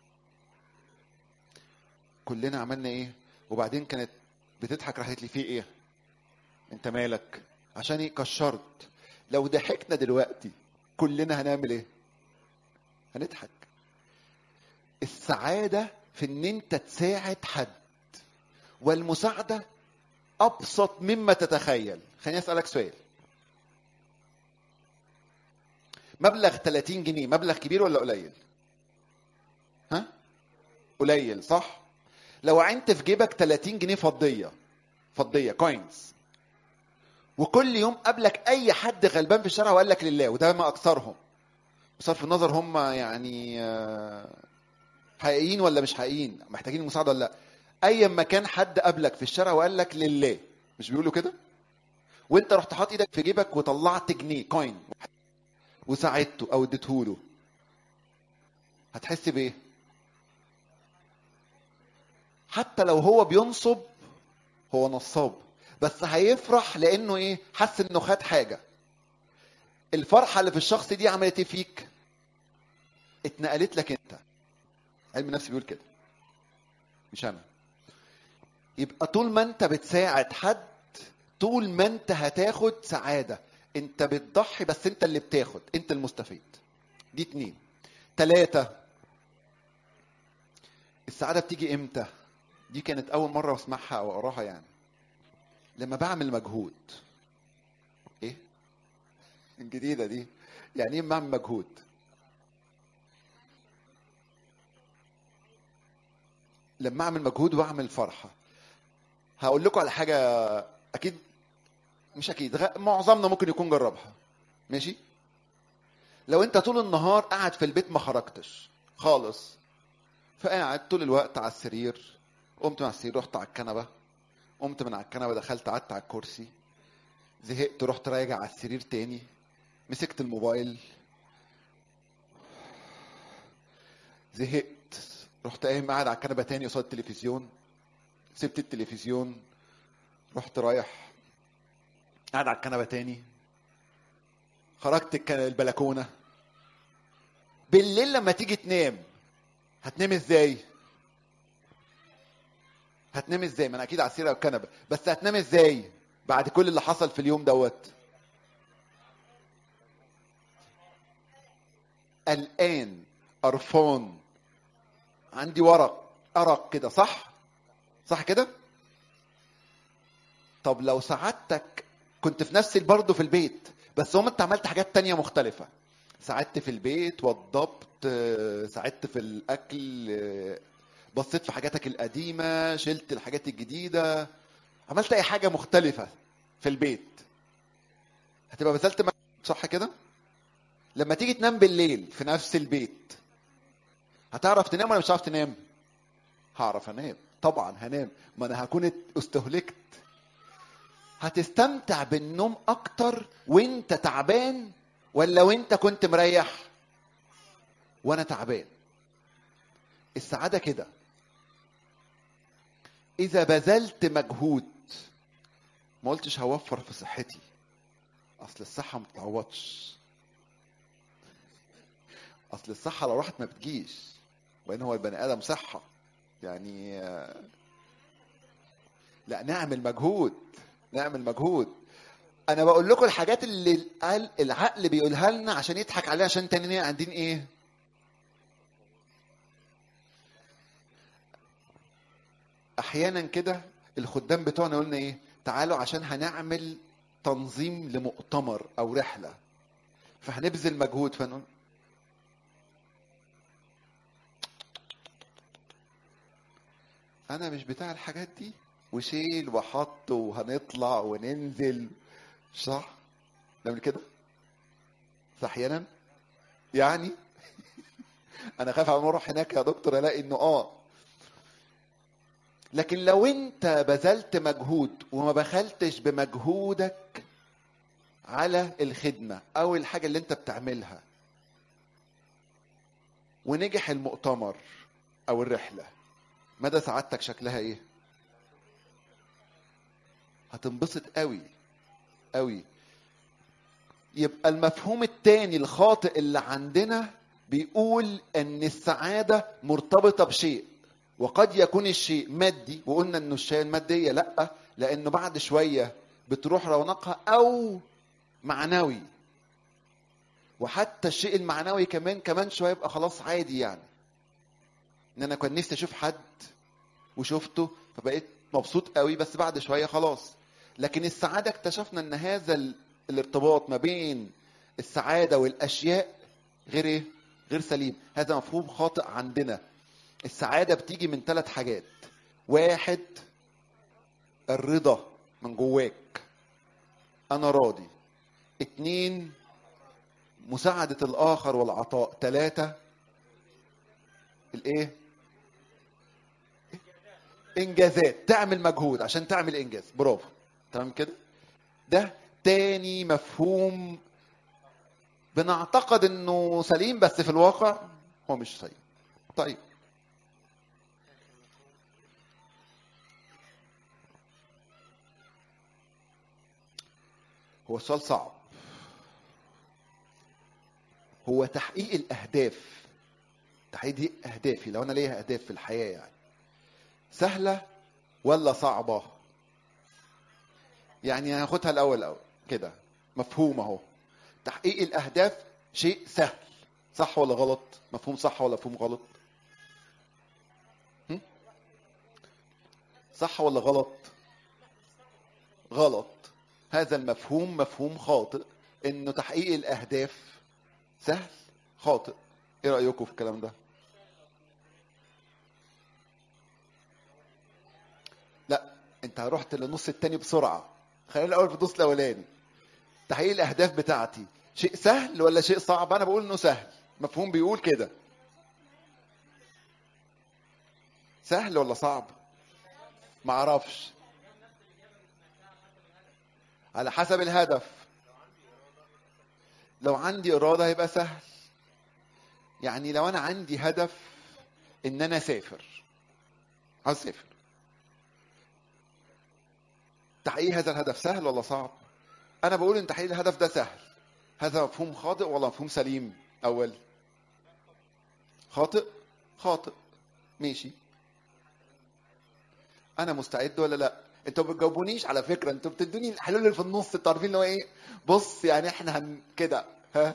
[SPEAKER 1] كلنا عملنا ايه وبعدين كانت بتضحك راحت لي فيه ايه انت مالك عشان ايه كشرت لو ضحكنا دلوقتي كلنا هنعمل ايه هنضحك السعاده في ان انت تساعد حد والمساعده ابسط مما تتخيل خليني اسالك سؤال مبلغ 30 جنيه مبلغ كبير ولا قليل ها قليل صح لو عينت في جيبك 30 جنيه فضيه فضيه كوينز وكل يوم قابلك اي حد غلبان في الشارع وقال لك لله وده ما اكثرهم بصرف النظر هم يعني آه، حقيقيين ولا مش حقيقيين محتاجين المساعده ولا لا ايا ما كان حد قابلك في الشارع وقال لك لله مش بيقولوا كده وانت رحت حاطط ايدك في جيبك وطلعت جنيه كوين وساعدته او اديته له هتحس بايه حتى لو هو بينصب هو نصاب بس هيفرح لانه ايه حس انه خد حاجه الفرحه اللي في الشخص دي عملت ايه فيك اتنقلت لك انت علم النفس بيقول كده مش انا يبقى طول ما انت بتساعد حد طول ما انت هتاخد سعاده انت بتضحي بس انت اللي بتاخد انت المستفيد دي اتنين تلاتة السعادة بتيجي امتى دي كانت اول مرة اسمعها او اقراها يعني لما بعمل مجهود ايه الجديدة دي يعني ايه بعمل مجهود لما اعمل مجهود واعمل فرحة هقول لكم على حاجة اكيد مش اكيد غ- معظمنا ممكن يكون جربها ماشي لو انت طول النهار قاعد في البيت ما خرجتش خالص فقاعد طول الوقت على السرير قمت من على السرير رحت على الكنبه قمت من على الكنبه دخلت قعدت على الكرسي زهقت رحت راجع على السرير تاني مسكت الموبايل زهقت رحت قايم قاعد على الكنبه تاني قصاد التلفزيون سبت التلفزيون رحت رايح قاعد على الكنبه تاني خرجت الك- البلكونه بالليل لما تيجي تنام هتنام ازاي هتنام ازاي ما انا اكيد على السرير او الكنبه بس هتنام ازاي بعد كل اللي حصل في اليوم دوت قلقان قرفان عندي ورق ارق كده صح صح كده طب لو سعادتك كنت في نفس برضه في البيت بس هم انت عملت حاجات تانية مختلفة ساعدت في البيت وضبت آه، ساعدت في الاكل آه، بصيت في حاجاتك القديمة شلت الحاجات الجديدة عملت اي حاجة مختلفة في البيت هتبقى بذلت مجهود صح كده لما تيجي تنام بالليل في نفس البيت هتعرف تنام ولا مش هتعرف تنام هعرف انام طبعا هنام ما انا هكون استهلكت هتستمتع بالنوم اكتر وانت تعبان ولا وانت كنت مريح وانا تعبان السعاده كده اذا بذلت مجهود ما قلتش هوفر في صحتي اصل الصحه ما بتتعوضش اصل الصحه لو راحت ما بتجيش وان هو البني ادم صحه يعني آه، لا نعمل مجهود نعمل مجهود انا بقول لكم الحاجات اللي القل- العقل بيقولها لنا عشان يضحك عليها عشان تاني قاعدين ايه احيانا كده الخدام بتوعنا قلنا ايه تعالوا عشان هنعمل تنظيم لمؤتمر او رحله فهنبذل مجهود فنقول انا مش بتاع الحاجات دي وشيل وحط وهنطلع وننزل صح نعمل كده صح احيانا يعني انا خايف على اروح هناك يا دكتور الاقي انه اه لكن لو انت بذلت مجهود وما بخلتش بمجهودك على الخدمه او الحاجه اللي انت بتعملها ونجح المؤتمر او الرحله مدى سعادتك شكلها ايه هتنبسط قوي قوي يبقى المفهوم التاني الخاطئ اللي عندنا بيقول ان السعاده مرتبطه بشيء وقد يكون الشيء مادي وقلنا انه الشيء الماديه لا لانه بعد شويه بتروح رونقها او معنوي وحتى الشيء المعنوي كمان كمان شويه يبقى خلاص عادي يعني ان انا كان نفسي اشوف حد وشفته فبقيت مبسوط قوي بس بعد شويه خلاص لكن السعاده اكتشفنا ان هذا ال- الارتباط ما بين السعاده والاشياء غير ايه غير سليم هذا مفهوم خاطئ عندنا السعاده بتيجي من ثلاث حاجات واحد الرضا من جواك انا راضي اتنين مساعدة الآخر والعطاء ثلاثة الإيه؟ إنجازات تعمل مجهود عشان تعمل إنجاز برافو تمام كده؟ ده تاني مفهوم بنعتقد إنه سليم بس في الواقع هو مش سليم طيب هو السؤال صعب هو تحقيق الاهداف تحقيق اهدافي لو انا ليا اهداف في الحياه يعني سهله ولا صعبه يعني هاخدها الاول الاول كده مفهوم اهو تحقيق الاهداف شيء سهل صح ولا غلط مفهوم صح ولا مفهوم غلط هم؟ صح ولا غلط غلط هذا المفهوم مفهوم خاطئ انه تحقيق الاهداف سهل خاطئ ايه رايكم في الكلام ده لا انت رحت للنص التاني بسرعه خلينا الاول في النص الاولاني تحقيق الاهداف بتاعتي شيء سهل ولا شيء صعب انا بقول انه سهل مفهوم بيقول كده سهل ولا صعب ما اعرفش على حسب الهدف لو عندي إرادة هيبقى سهل يعني لو أنا عندي هدف إن أنا أسافر عاوز أسافر تحقيق هذا الهدف سهل ولا صعب؟ أنا بقول إن تحقيق الهدف ده سهل هذا مفهوم خاطئ ولا مفهوم سليم أول؟ خاطئ؟ خاطئ ماشي أنا مستعد ولا لأ؟ انتوا ما بتجاوبونيش على فكره انتوا بتدوني الحلول اللي في النص انتوا عارفين اللي هو ايه بص يعني احنا هن كده ها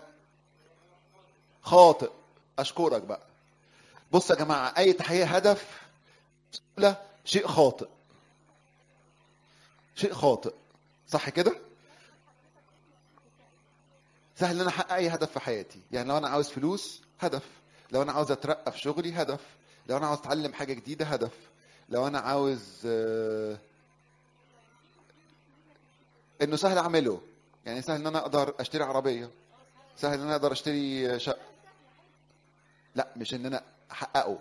[SPEAKER 1] خاطئ اشكرك بقى بص يا جماعه اي تحقيق هدف لا شيء خاطئ شيء خاطئ صح كده سهل ان انا احقق اي هدف في حياتي يعني لو انا عاوز فلوس هدف لو انا عاوز اترقى في شغلي هدف لو انا عاوز اتعلم حاجه جديده هدف لو انا عاوز آه، انه سهل اعمله يعني سهل ان انا اقدر اشتري عربيه سهل ان انا اقدر اشتري شقه لا مش ان انا احققه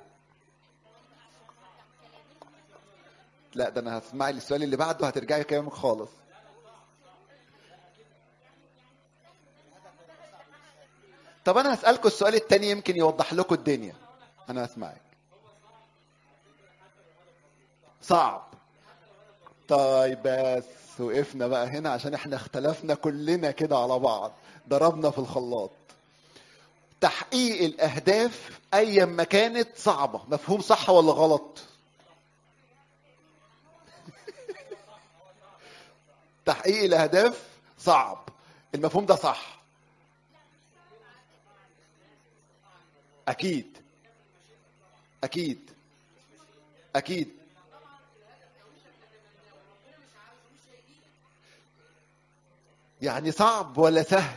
[SPEAKER 1] لا ده انا هسمعي السؤال اللي بعده هترجعي كلامك خالص طب انا هسالكم السؤال التاني يمكن يوضح لكم الدنيا انا هسمعك صعب طيب بس وقفنا بقى هنا عشان احنا اختلفنا كلنا كده على بعض ضربنا في الخلاط تحقيق الاهداف ايا ما كانت صعبه مفهوم صح ولا غلط تحقيق الاهداف صعب المفهوم ده صح اكيد اكيد اكيد يعني صعب ولا سهل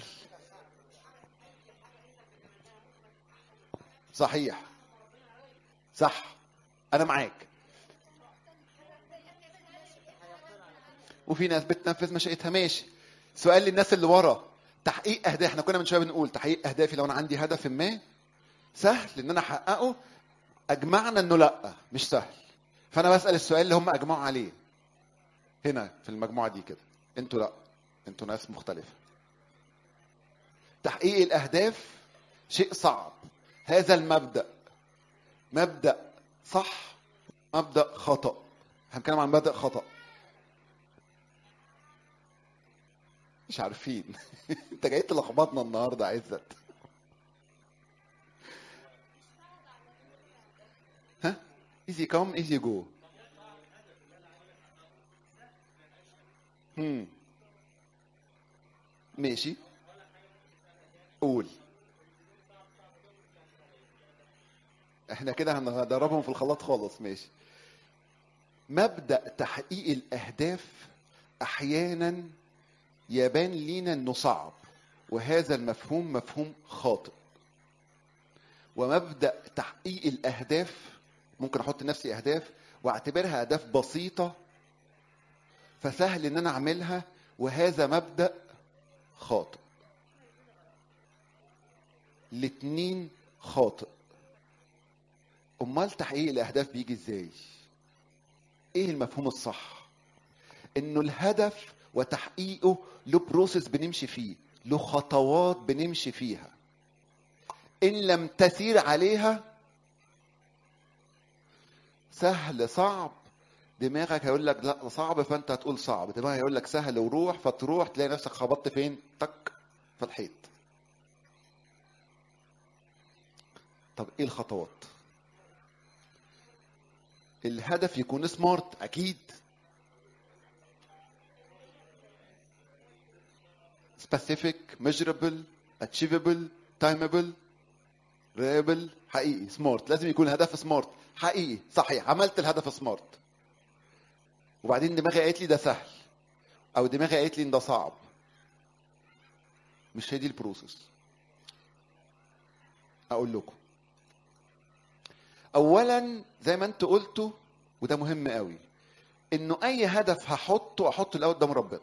[SPEAKER 1] صحيح صح انا معاك وفي ناس بتنفذ مشيئتها ماشي سؤال للناس اللي ورا تحقيق اهداف احنا كنا من شويه بنقول تحقيق اهدافي لو انا عندي هدف ما سهل ان انا احققه اجمعنا انه لا مش سهل فانا بسال السؤال اللي هم اجمعوا عليه هنا في المجموعه دي كده انتوا لا انتوا ناس مختلفه تحقيق الاهداف شيء صعب هذا المبدا مبدا صح مبدا خطا هنتكلم عن مبدا خطا مش عارفين انت جاي تلخبطنا النهارده عزت ها ايزي كوم ايزي جو هم ماشي قول احنا كده هندربهم في الخلاط خالص ماشي مبدا تحقيق الاهداف احيانا يبان لينا انه صعب وهذا المفهوم مفهوم خاطئ ومبدا تحقيق الاهداف ممكن احط لنفسي اهداف واعتبرها اهداف بسيطه فسهل ان انا اعملها وهذا مبدا خاطئ الاتنين خاطئ امال تحقيق الاهداف بيجي ازاي ايه المفهوم الصح انه الهدف وتحقيقه له بروسيس بنمشي فيه له خطوات بنمشي فيها ان لم تسير عليها سهل صعب دماغك هيقول لك لا صعب فانت هتقول صعب دماغك هيقول لك سهل وروح فتروح تلاقي نفسك خبطت فين تك في الحيط طب ايه الخطوات الهدف يكون سمارت اكيد specific measurable achievable timeable reliable حقيقي سمارت لازم يكون الهدف سمارت حقيقي صحيح عملت الهدف سمارت وبعدين دماغي قالت لي ده سهل او دماغي قالت لي ان ده صعب مش هي دي البروسيس اقول لكم اولا زي ما انت قلتوا وده مهم قوي انه اي هدف هحطه احطه الاول قدام ربنا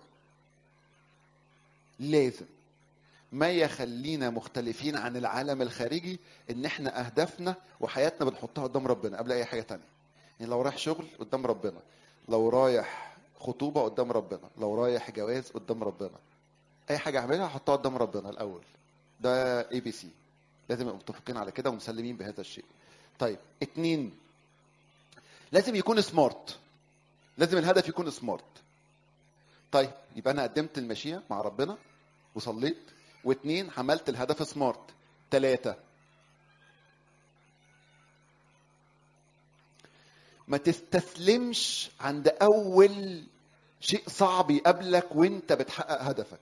[SPEAKER 1] لازم ما يخلينا مختلفين عن العالم الخارجي ان احنا اهدافنا وحياتنا بنحطها قدام ربنا قبل اي حاجه تانية يعني لو رايح شغل قدام ربنا لو رايح خطوبه قدام ربنا لو رايح جواز قدام ربنا اي حاجه اعملها احطها قدام ربنا الاول ده اي بي سي لازم نبقى متفقين على كده ومسلمين بهذا الشيء طيب اتنين لازم يكون سمارت لازم الهدف يكون سمارت طيب يبقى انا قدمت المشيئه مع ربنا وصليت واثنين عملت الهدف سمارت ثلاثة ما تستسلمش عند أول شيء صعب يقابلك وانت بتحقق هدفك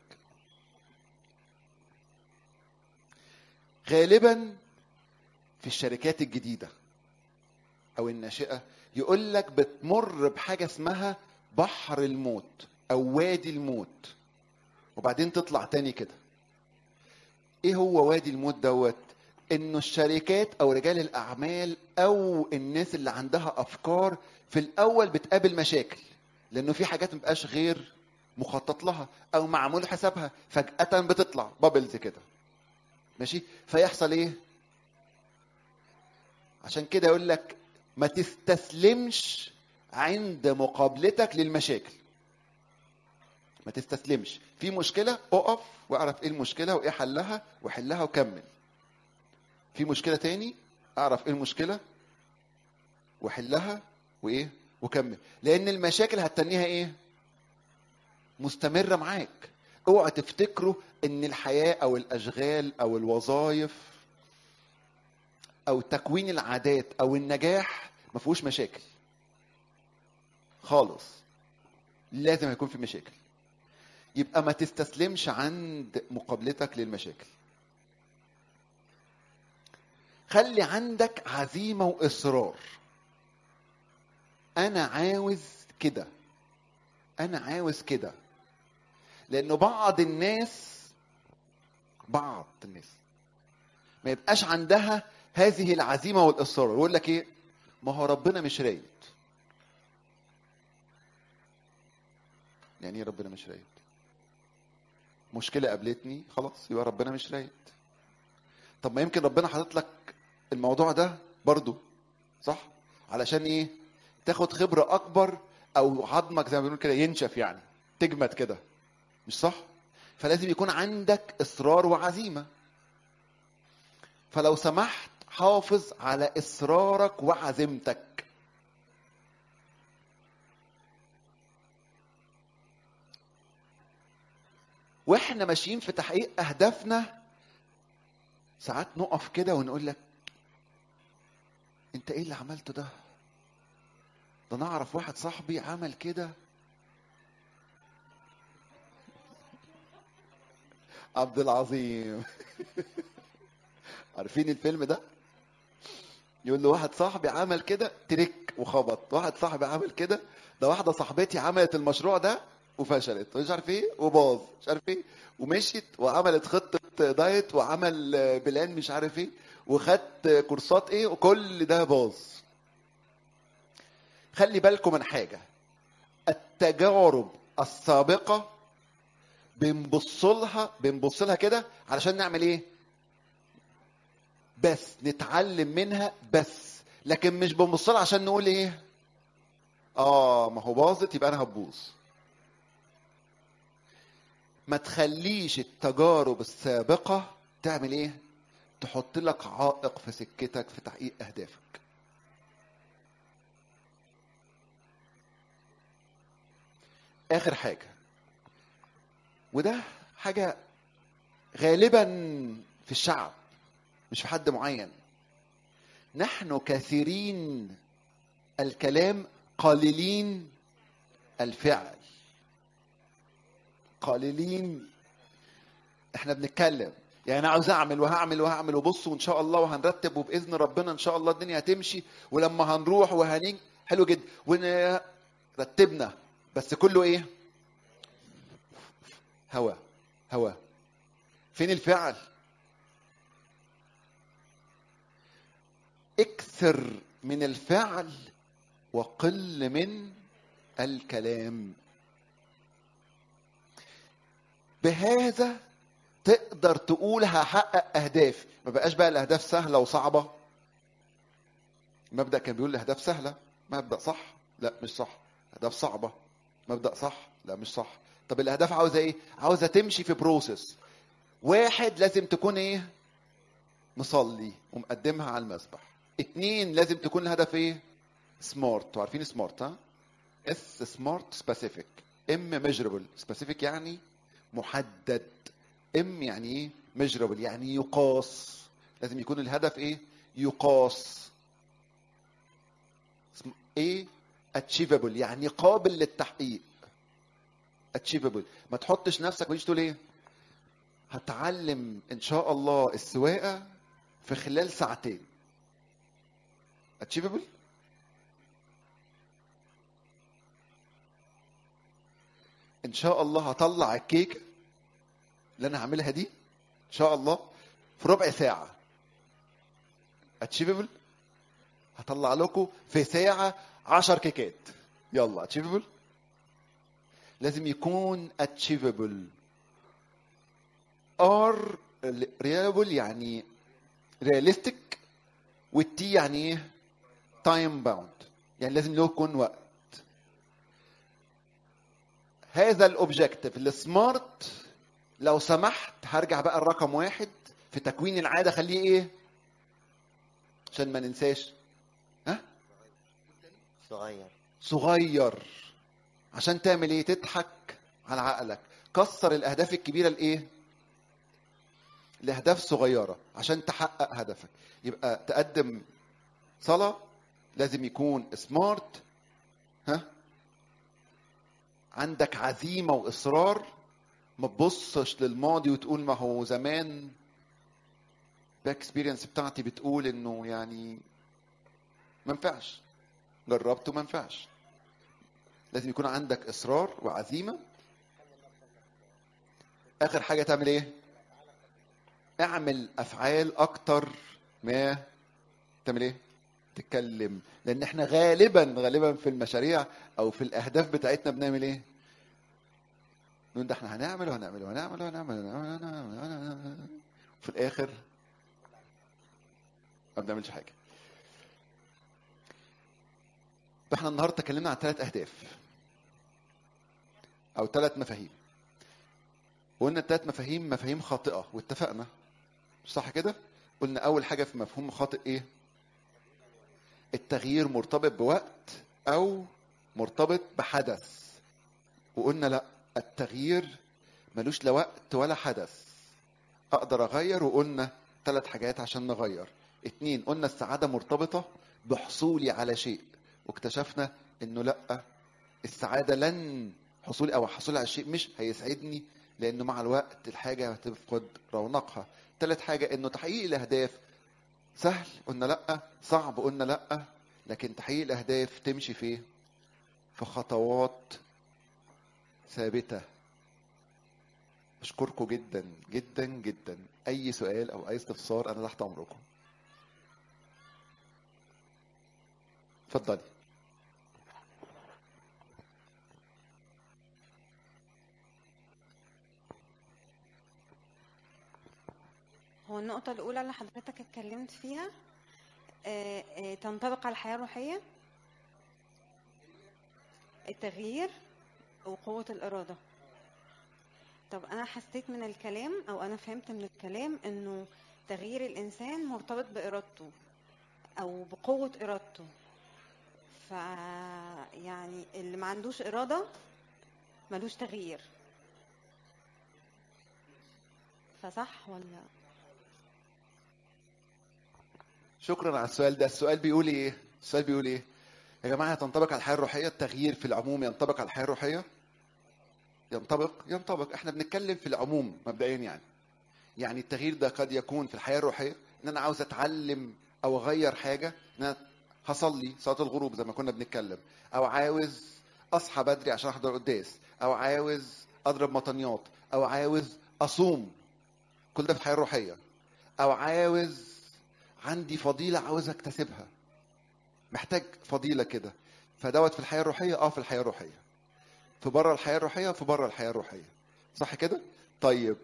[SPEAKER 1] غالبا في الشركات الجديدة أو الناشئة يقول لك بتمر بحاجة اسمها بحر الموت أو وادي الموت وبعدين تطلع تاني كده ايه هو وادي الموت دوت انه الشركات او رجال الاعمال او الناس اللي عندها افكار في الاول بتقابل مشاكل لانه في حاجات مبقاش غير مخطط لها او معمول حسابها فجاه بتطلع بابلز كده ماشي فيحصل ايه عشان كده يقول لك ما تستسلمش عند مقابلتك للمشاكل ما تستسلمش في مشكلة اقف واعرف ايه المشكلة وايه حلها وحلها وكمل في مشكلة تاني اعرف ايه المشكلة وحلها وايه وكمل لان المشاكل هتتنيها ايه مستمرة معاك اوعى تفتكروا ان الحياة او الاشغال او الوظائف او تكوين العادات او النجاح ما فيهوش مشاكل خالص لازم يكون في مشاكل يبقى ما تستسلمش عند مقابلتك للمشاكل خلي عندك عزيمة وإصرار أنا عاوز كده أنا عاوز كده لأنه بعض الناس بعض الناس ما يبقاش عندها هذه العزيمة والإصرار يقول لك إيه ما هو ربنا مش رايد يعني ايه ربنا مش رايد مشكله قابلتني خلاص يبقى ربنا مش رايد طب ما يمكن ربنا حاطط لك الموضوع ده برضو صح علشان ايه تاخد خبره اكبر او عظمك زي ما بنقول كده ينشف يعني تجمد كده مش صح فلازم يكون عندك اصرار وعزيمه فلو سمحت حافظ على اصرارك وعزيمتك واحنا ماشيين في تحقيق اهدافنا ساعات نقف كده ونقول لك انت ايه اللي عملته ده ده انا اعرف واحد صاحبي عمل كده عبد العظيم عارفين الفيلم ده يقول له واحد صاحبي عمل كده تريك وخبط واحد صاحبي عمل كده ده واحده صاحبتي عملت المشروع ده وفشلت مش عارف ايه وباظ مش عارف ايه ومشيت وعملت خطه دايت وعمل بلان مش عارف ايه وخدت كورسات ايه وكل ده باظ خلي بالكم من حاجه التجارب السابقه بنبص لها بنبص لها كده علشان نعمل ايه بس نتعلم منها بس لكن مش بنبص لها عشان نقول ايه اه ما هو باظت يبقى انا هتبوظ ما تخليش التجارب السابقة تعمل ايه تحط لك عائق في سكتك في تحقيق اهدافك اخر حاجة وده حاجة غالبا في الشعب مش في حد معين نحن كثيرين الكلام قليلين الفعل قليلين احنا بنتكلم يعني انا عاوز اعمل وهعمل وهعمل وبص وان شاء الله وهنرتب وباذن ربنا ان شاء الله الدنيا هتمشي ولما هنروح وهنيجي حلو جدا ورتبنا بس كله ايه هوا هوا فين الفعل اكثر من الفعل وقل من الكلام بهذا تقدر تقول هحقق اهدافي ما بقاش بقى الاهداف سهله وصعبه مبدا كان بيقول الاهداف سهله مبدا صح لا مش صح اهداف صعبه مبدا صح لا مش صح طب الاهداف عاوزه ايه عاوزه تمشي في بروسيس واحد لازم تكون ايه مصلي ومقدمها على المسبح اتنين لازم تكون الهدف ايه سمارت عارفين سمارت ها اس سمارت سبيسيفيك ام ميجربل سبيسيفيك يعني محدد ام يعني ايه ميجربل يعني يقاس لازم يكون الهدف ايه يقاس ايه اتشيفبل يعني قابل للتحقيق اتشيفبل ما تحطش نفسك وتيجي تقول ايه هتعلم ان شاء الله السواقه في خلال ساعتين اتشيفبل ان شاء الله هطلع الكيكه اللي انا هعملها دي ان شاء الله في ربع ساعه اتشيفبل هطلع لكم في ساعه عشر كيكات يلا اتشيفبل لازم يكون اتشيفبل ار ريابل يعني رياليستيك والتي يعني ايه تايم باوند يعني لازم له يكون وقت هذا الاوبجكتيف السمارت لو سمحت هرجع بقى الرقم واحد في تكوين العاده خليه ايه عشان ما ننساش ها
[SPEAKER 3] صغير
[SPEAKER 1] صغير عشان تعمل ايه تضحك على عقلك كسر الاهداف الكبيره لايه لاهداف صغيره عشان تحقق هدفك يبقى تقدم صلاه لازم يكون سمارت ها عندك عزيمه واصرار ما تبصش للماضي وتقول ما هو زمان باك اكسبيرينس بتاعتي بتقول انه يعني ما ينفعش جربت وما ينفعش لازم يكون عندك اصرار وعزيمه اخر حاجه تعمل ايه اعمل افعال اكتر ما تعمل ايه تتكلم لان احنا غالبا غالبا في المشاريع او في الاهداف بتاعتنا بنعمل ايه نقول ده احنا هنعمل وهنعمل وهنعمل وهنعمل وهنعمل في الاخر ما بنعملش حاجه فاحنا النهارده اتكلمنا عن ثلاث اهداف او ثلاث مفاهيم وقلنا التلات مفاهيم مفاهيم خاطئه واتفقنا مش صح كده قلنا اول حاجه في مفهوم خاطئ ايه التغيير مرتبط بوقت او مرتبط بحدث وقلنا لا التغيير ملوش لا وقت ولا حدث اقدر اغير وقلنا ثلاث حاجات عشان نغير اتنين قلنا السعاده مرتبطه بحصولي على شيء واكتشفنا انه لا السعاده لن حصولي او حصولي على شيء مش هيسعدني لانه مع الوقت الحاجه هتفقد رونقها ثالث حاجه انه تحقيق الاهداف سهل قلنا لا صعب قلنا لا لكن تحقيق الاهداف تمشي فيه في خطوات ثابته اشكركم جدا جدا جدا اي سؤال او اي استفسار انا تحت امركم اتفضلي
[SPEAKER 4] هو النقطة الأولى اللي حضرتك اتكلمت فيها آه، آه، تنطبق على الحياة الروحية التغيير وقوة الإرادة طب أنا حسيت من الكلام أو أنا فهمت من الكلام إنه تغيير الإنسان مرتبط بإرادته أو بقوة إرادته ف يعني اللي ما عندوش إرادة ملوش تغيير فصح ولا
[SPEAKER 1] شكرا على السؤال ده السؤال بيقول ايه السؤال بيقول ايه يا جماعه تنطبق على الحياه الروحيه التغيير في العموم ينطبق على الحياه الروحيه ينطبق ينطبق احنا بنتكلم في العموم مبدئيا يعني يعني التغيير ده قد يكون في الحياه الروحيه ان انا عاوز اتعلم او اغير حاجه ان انا هصلي صلاه الغروب زي ما كنا بنتكلم او عاوز اصحى بدري عشان احضر قداس او عاوز اضرب مطنيات او عاوز اصوم كل ده في الحياه الروحيه او عاوز عندي فضيله عاوز اكتسبها محتاج فضيله كده فدوت في الحياه الروحيه اه في الحياه الروحيه في بره الحياه الروحيه في بره الحياه الروحيه صح كده طيب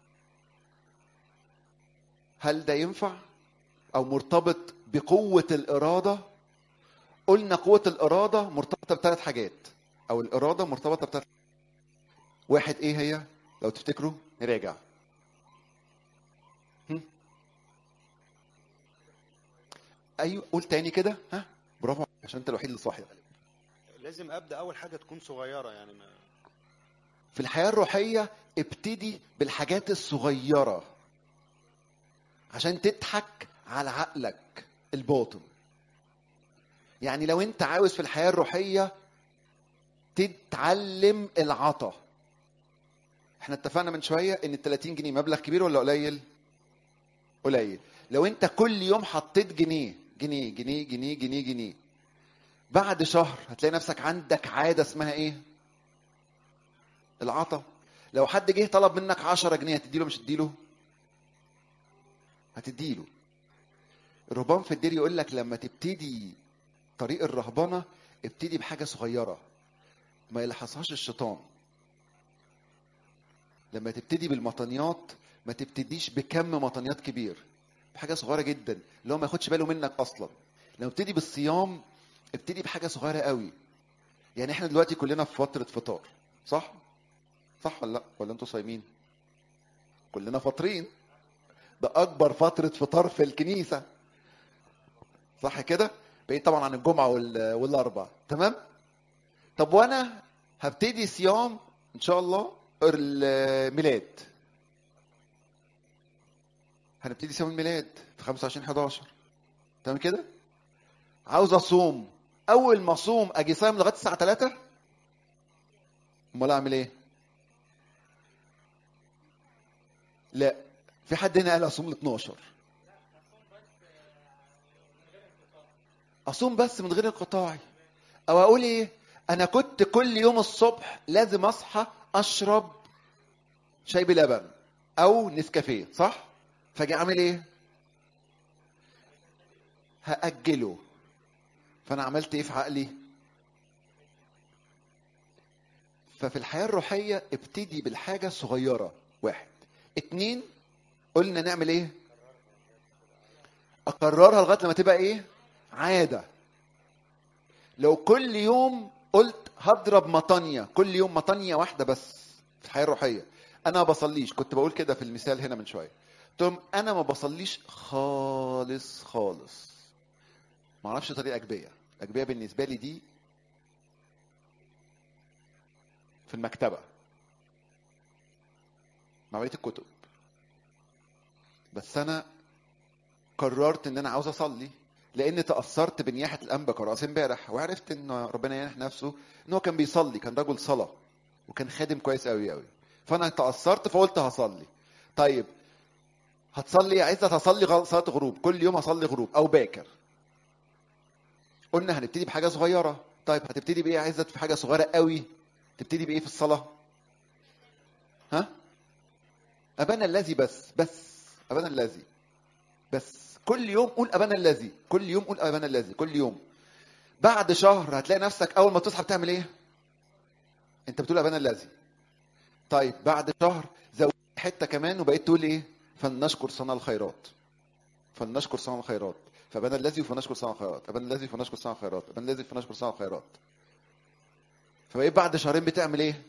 [SPEAKER 1] هل ده ينفع او مرتبط بقوه الاراده قلنا قوه الاراده مرتبطه بثلاث حاجات او الاراده مرتبطه بثلاث واحد ايه هي لو تفتكروا نراجع هم؟ ايوه قول تاني كده ها برافو عشان انت الوحيد اللي صاحي
[SPEAKER 5] لازم ابدا اول حاجه تكون صغيره يعني ما
[SPEAKER 1] في الحياة الروحية ابتدي بالحاجات الصغيرة عشان تضحك على عقلك الباطن يعني لو انت عاوز في الحياة الروحية تتعلم العطا احنا اتفقنا من شوية ان ال 30 جنيه مبلغ كبير ولا قليل قليل لو انت كل يوم حطيت جنيه جنيه جنيه جنيه جنيه جنيه بعد شهر هتلاقي نفسك عندك عادة اسمها ايه العطا لو حد جه طلب منك 10 جنيه هتديله مش هتديله هتديله الرهبان في الدير يقول لك لما تبتدي طريق الرهبنه ابتدي بحاجه صغيره ما يلحظهاش الشيطان لما تبتدي بالمطنيات ما تبتديش بكم مطنيات كبير بحاجه صغيره جدا اللي هو ما ياخدش باله منك اصلا لما ابتدي بالصيام ابتدي بحاجه صغيره قوي يعني احنا دلوقتي كلنا في فتره فطار صح صح ولا لا ولا انتوا صايمين كلنا فاطرين ده اكبر فتره فطار في الكنيسه صح كده بعيد طبعا عن الجمعه وال- والاربع تمام طب وانا هبتدي صيام ان شاء الله الميلاد هنبتدي صيام الميلاد في 25 11 تمام كده عاوز اصوم اول ما اصوم اجي صايم لغايه الساعه 3 امال اعمل ايه لا في حد هنا قال اصوم ل 12 اصوم بس من غير انقطاعي او اقول ايه انا كنت كل يوم الصبح لازم اصحى اشرب شاي بلبن او نسكافيه صح فاجي اعمل ايه هاجله فانا عملت ايه في عقلي ففي الحياه الروحيه ابتدي بالحاجه صغيره واحد اتنين قلنا نعمل ايه اكررها لغايه لما تبقى ايه عاده لو كل يوم قلت هضرب مطانية كل يوم مطانية واحدة بس في الحياة الروحية انا ما بصليش كنت بقول كده في المثال هنا من شويه قلت لهم انا ما بصليش خالص خالص ما اعرفش طريقه اجبيه اجبيه بالنسبه لي دي في المكتبه مع بقيه الكتب بس انا قررت ان انا عاوز اصلي لان تاثرت بنياحه الانبا كراس امبارح وعرفت ان ربنا ينح نفسه ان هو كان بيصلي كان رجل صلاه وكان خادم كويس قوي قوي فانا تاثرت فقلت هصلي طيب هتصلي عايزه تصلي غ- صلاه غروب كل يوم هصلي غروب او باكر قلنا هنبتدي بحاجه صغيره طيب هتبتدي بايه عايزه في حاجه صغيره قوي تبتدي بايه في الصلاه ها ابانا الذي بس بس ابانا الذي بس كل يوم قول ابانا الذي كل يوم قول ابانا الذي كل يوم بعد شهر هتلاقي نفسك اول ما تصحى بتعمل ايه انت بتقول ابانا الذي طيب بعد شهر زود حته كمان وبقيت تقول ايه فلنشكر صنع الخيرات فلنشكر صنع الخيرات فبنا الذي فنشكر صنع الخيرات ابانا الذي فنشكر صنع الخيرات ابانا الذي فنشكر صنع الخيرات فبقيت بعد شهرين بتعمل ايه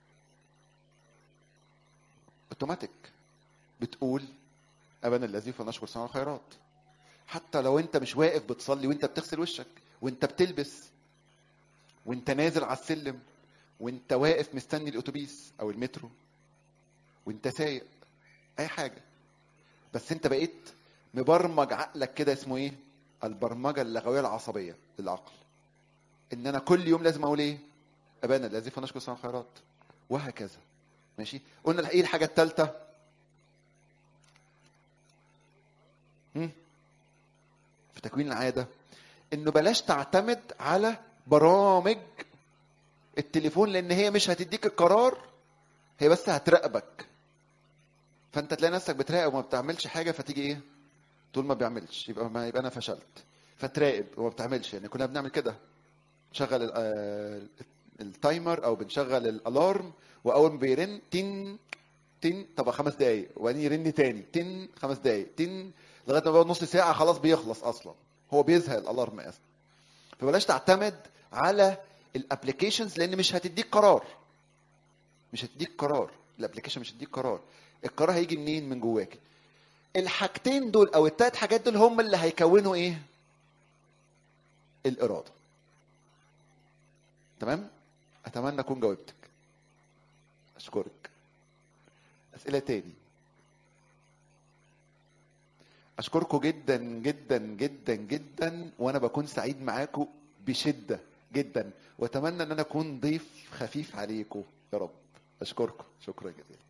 [SPEAKER 1] اوتوماتيك بتقول ابانا الذي فلنشكر صنع الخيرات حتى لو انت مش واقف بتصلي وانت بتغسل وشك وانت بتلبس وانت نازل على السلم وانت واقف مستني الاتوبيس او المترو وانت سايق اي حاجه بس انت بقيت مبرمج عقلك كده اسمه ايه البرمجه اللغويه العصبيه للعقل ان انا كل يوم لازم اقول ايه ابانا الذي فنشكر صنع الخيرات وهكذا ماشي قلنا ايه الحاجه الثالثه في تكوين العاده انه بلاش تعتمد على برامج التليفون لان هي مش هتديك القرار هي بس هتراقبك فانت تلاقي نفسك بتراقب وما بتعملش حاجه فتيجي ايه تقول ما بيعملش يبقى ما يبقى انا فشلت فتراقب وما بتعملش يعني كنا بنعمل كده نشغل ال- آه، التايمر او بنشغل الالارم واول ما بيرن تن تن طب خمس دقايق وبعدين يرن تاني تن خمس دقايق تن لغايه ما بيقعد نص ساعه خلاص بيخلص اصلا هو بيزهق الالارم اصلا فبلاش تعتمد على الابلكيشنز لان مش هتديك قرار مش هتديك قرار الابلكيشن مش هتديك قرار القرار هيجي منين من جواك الحاجتين دول او التلات حاجات دول هم اللي هيكونوا ايه الاراده تمام اتمنى اكون جاوبتك اشكرك اسئله تاني اشكركم جدا جدا جدا جدا وانا بكون سعيد معاكم بشده جدا واتمنى ان انا اكون ضيف خفيف عليكم يا رب اشكركم شكرا جزيلا